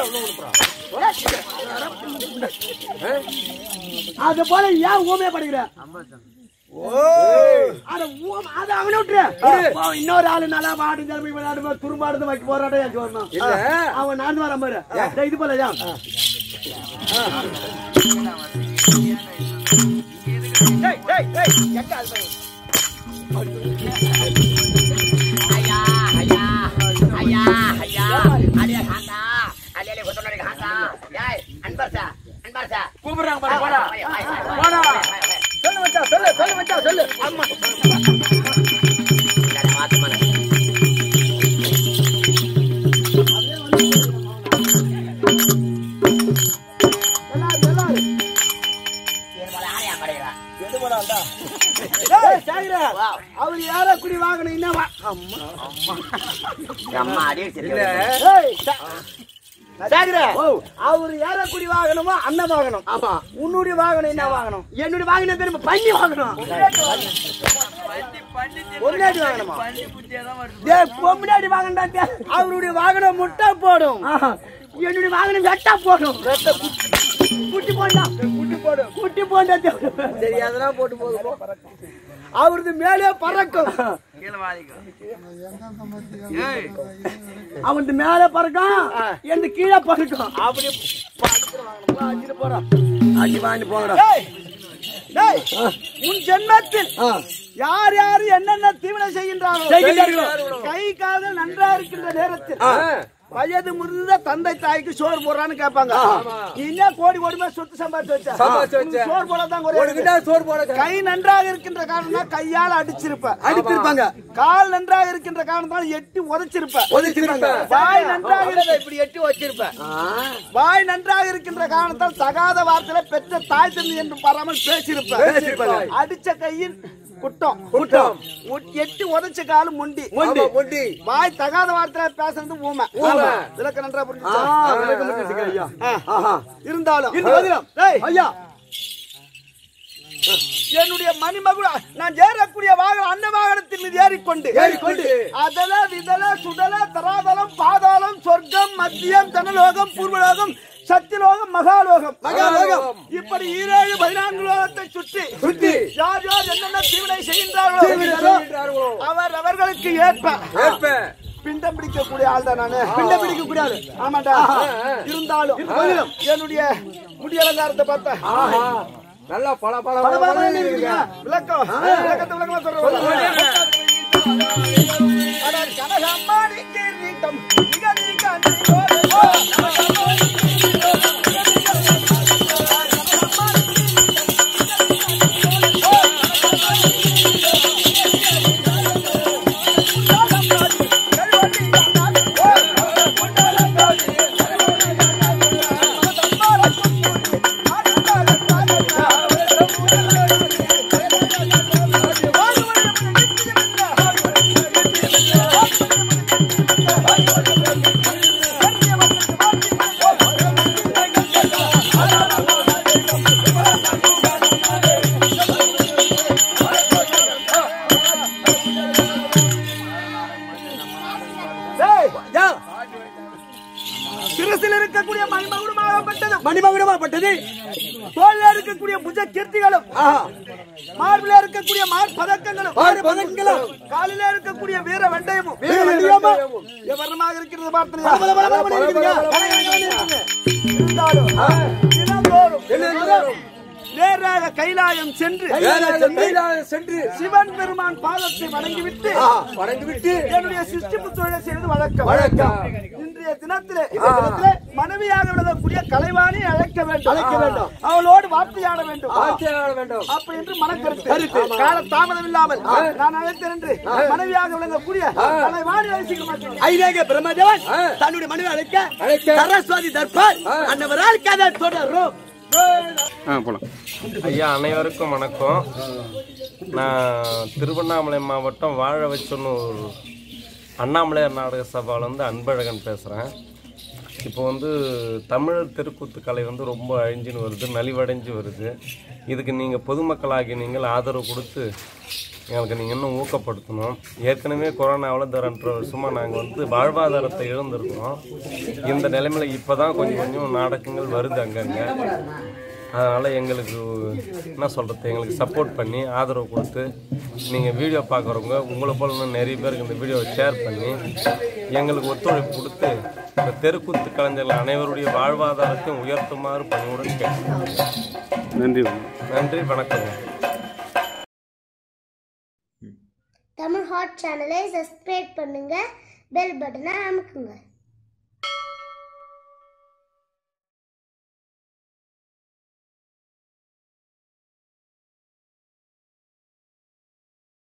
F: அது போல ஏன் ஊமையா படிக்கிற அட ஊம அத அவனை விட்டுரு போ, இன்னொரு ஆளு நல்லா பாடு திறமை விளையாடு துரும்பாடுது வைக்க போராட்டம் எனக்கு வரணும்
C: இல்ல.
F: அவன் நான் வர பாரு டேய், இது போல ஏன்
C: கூப்பிடுறாங்க பாரு, போடா. போடா. சொல்லு மச்சான், சொல்லு, சொல்லு மச்சான், சொல்லு. ஆமா.
B: எல்லாரும் எல்லாரும்
F: கிடைக்கிறான்
B: ஏய், சாகிரா, அவர் யாரோ குடி வாங்கணும் என்னவா
F: அம்மா அடியே
C: இல்ல
B: ஏய், சா- சாகிரா, அவர் யார குடி வாங்கணுமோ அண்ணன் வாங்கணும்
F: ஆமா
B: உன்னுடைய வாகனம் என்ன வாங்கணும்
F: என்னுடைய வாங்கின திரும்ப பண்ணி வாங்கணும்
B: பொன்னாடி வாங்கணுமா
F: டேய் பொம்முடாடி வாங்கண்டா
B: அவருடைய வாகனம் முட்டை போடும்
F: என்னுடைய வாங்கின வெட்டா போடும் குட்டி போண்டா
B: குட்டி போடும்
F: குட்டி போண்டா
B: சரி அதெல்லாம் போட்டு போதும் அவரது மேலே பறக்கும்
F: அவன் மேல பறக்கும் எந்த கீழே பறக்கும்
B: அப்படி அடிச்சு போறான்
F: அடி வாங்கி போங்கடா
B: டேய், டேய், உன் ஜென்மத்தில் யார் யார் என்னென்ன தீவிரம் செய்கின்றாரோ
F: செய்கின்றார்களோ.
B: கை கால்கள் நன்றா இருக்கின்ற நேரத்தில் வயது முதிர்ந்த தந்தை தாய்க்கு சோறு போடுறான்னு கேட்பாங்க நீ என்ன கோடி கோடிமா சொத்து சம்பாதிச்சு வச்ச
C: சம்பாதிச்சு வச்ச.
B: உனக்கு சோறு போடத்தான் குறையாது.
C: உனக்கு என்ன சோறு போட
B: கை நன்றாக இருக்கின்ற காரணம் கையால் அடிச்சிருப்ப
F: அடித்திருப்பாங்க
B: கால் நன்றாக இருக்கின்ற காரணத்தால் எட்டி உதைச்சிருப்ப
C: ஒதுக்கிருப்ப
B: வாய் நன்றாக இருக்க-
F: இப்படி எட்டி வச்சிருப்பேன்
B: வாய் நன்றாக இருக்கின்ற காரணத்தால் தகாத வார்த்தையில பெற்ற தாய் தந்தை என்று பாராமல் பேசியிருப்ப
C: பேசியிருப்பாங்க.
B: அடிச்ச கையின் குட்டம்
C: குட்டம்.
B: உட்- எட்டி உதைச்ச காலு முண்டி
C: ஆமா, முண்டி
B: வாய் தகாத வார்த்தையில பேசுறது ஊமை
C: ஊமை.
B: விளக்க நன்றா புரிஞ்சுச்சா?
C: விளக்கம் புரிஞ்சுச்சு ஐயா.
B: ஆ. இருந்தாலும்
F: இருந்தாலும்.
B: டேய்,
F: ஐயா
B: என்னுடைய மணிமகுட நான் ஏறக்கூடிய வாகனம் அன்ன வாகனத்தின் மீது ஏறிக்கொண்டு
C: ஏறிக்கொண்டு.
B: அதல விதல சுடல தராதலம் பாதாளம் சொர்க்கம் மத்தியம் தனலோகம் பூர்வலோகம் சத்தியலோகம் மகாலோகம்
C: மகாலோகம்.
B: இப்படி ஈரேழு பதினான்கு லோகத்தை சுற்றி
C: சுற்றி.
B: யார் யார் என்னென்ன தீவினை செய்கின்றார்களோ
C: செய்கின்றார்களோ.
B: அவர் அவர்களுக்கு ஏற்ப
C: ஏற்ப.
B: பிண்டம் பிடிக்கக்கூடிய ஆள் தான் நானு பிண்டம் பிடிக்கக்கூடிய ஆளு ஆமாண்டா இருந்தாலும் என்னுடைய முடி அலங்காரத்தை பார்த்தா
C: ஆஹா. நல்லா பல பல
B: பல பல பல
C: இருக்குங்க.
B: இருக்குங்க. விளக்கம் விளக்கத்தை விளக்கமா சொல்றேன் அடர் கனகம்மாடி கிரீட்டம் மிக மிக அன்போடு. டேய்,
F: யா
B: சிரசில் இருக்கக்கூடிய மணிமகுடமாகப்பட்டதும்
F: மணிமகுடமாப்பட்டது
B: தோல்ல இருக்கக்கூடிய புஜ கீர்த்திகளும்
F: ஆஹா
B: மார்பில இருக்கக்கூடிய மார் பதக்கங்களும்
F: மார் பதக்கங்களும்.
B: காலில இருக்கக்கூடிய வீர வெண்டயமும்
F: வீர வெண்டயமும்.
B: எவரமாக இருக்கிறது
F: பல பல பல பல
B: பார்த்தீங்களா
F: பல இருக்குங்க.
B: இருந்தாலும் தினந்தோறும்
C: தினந்தோறும்
B: நேராக கைலாயம் சென்று
C: வேலாயுத கைலாயம் சென்று
B: சிவன் பெருமான் பாதத்தை வணங்கிவிட்டு
C: வணங்கிவிட்டு
B: என்னுடைய சிஷ்டி புத்தொழிலை செய்வது வழக்கம்
C: வழக்கம்.
B: இன்றைய தினத்திலே இந்த தினத்திலே மனைவியாக விளங்கக்கூடிய கலைவாணி அழைக்க வேண்டும்
F: அழைக்க வேண்டும்.
B: அவளோடு வார்த்தையாட வேண்டும்
C: வாழ்க்கையாட வேண்டும்
B: அப்படி என்று மனக்கருத்து கால தாமதம் இல்லாமல் நான் அழைத்தேன் என்று மனைவியாக விளங்கக்கூடிய கலைவாணி அழைச்சிக்க மாட்டேன்
F: ஐதேக பிரம்மதேவன் தன்னுடைய மனைவி அழைக்க
C: அழைக்க.
F: சரஸ்வதி தர்பார் அன்னவரால் கதை தொடரும்
G: ஐயா அனைவருக்கும் வணக்கம் நான் திருவண்ணாமலை மாவட்டம் வாழ வச்சொன்னூர் அண்ணாமலையார் நாடக சபாவிலேருந்து அன்பழகன் பேசுகிறேன் இப்போ வந்து தமிழ் தெருக்கூத்து கலை வந்து ரொம்ப அழிஞ்சுன்னு வருது நலிவடைஞ்சு வருது இதுக்கு நீங்கள் பொதுமக்களாகி நீங்கள் ஆதரவு கொடுத்து எங்களுக்கு நீங்கள் இன்னும் ஊக்கப்படுத்தணும் ஏற்கனவே கொரோனாவில் இந்த ரெண்டரை வருஷமாக நாங்கள் வந்து வாழ்வாதாரத்தை இழந்திருக்கிறோம் இந்த நிலைமையில் இப்போ தான் கொஞ்சம் கொஞ்சம் நாடகங்கள் வருது அங்கங்கே அதனால் எங்களுக்கு என்ன சொல்கிறது எங்களுக்கு சப்போர்ட் பண்ணி ஆதரவு கொடுத்து நீங்கள் வீடியோ பார்க்குறவங்க உங்களை போல இன்னும் நிறைய பேருக்கு இந்த வீடியோவை ஷேர் பண்ணி எங்களுக்கு ஒத்துழைப்பு கொடுத்து இந்த தெருக்கூத்து கலைஞர்கள் அனைவருடைய வாழ்வாதாரத்தையும் உயர்த்துமாறு பணிவுடன் கேட்கிறேன்
H: நன்றி
G: நன்றி வணக்கம்
A: தமிழ் ஹாட் சேனலை சப்ஸ்கிரைப் பண்ணுங்க பெல் பட்டனை அமுக்குங்க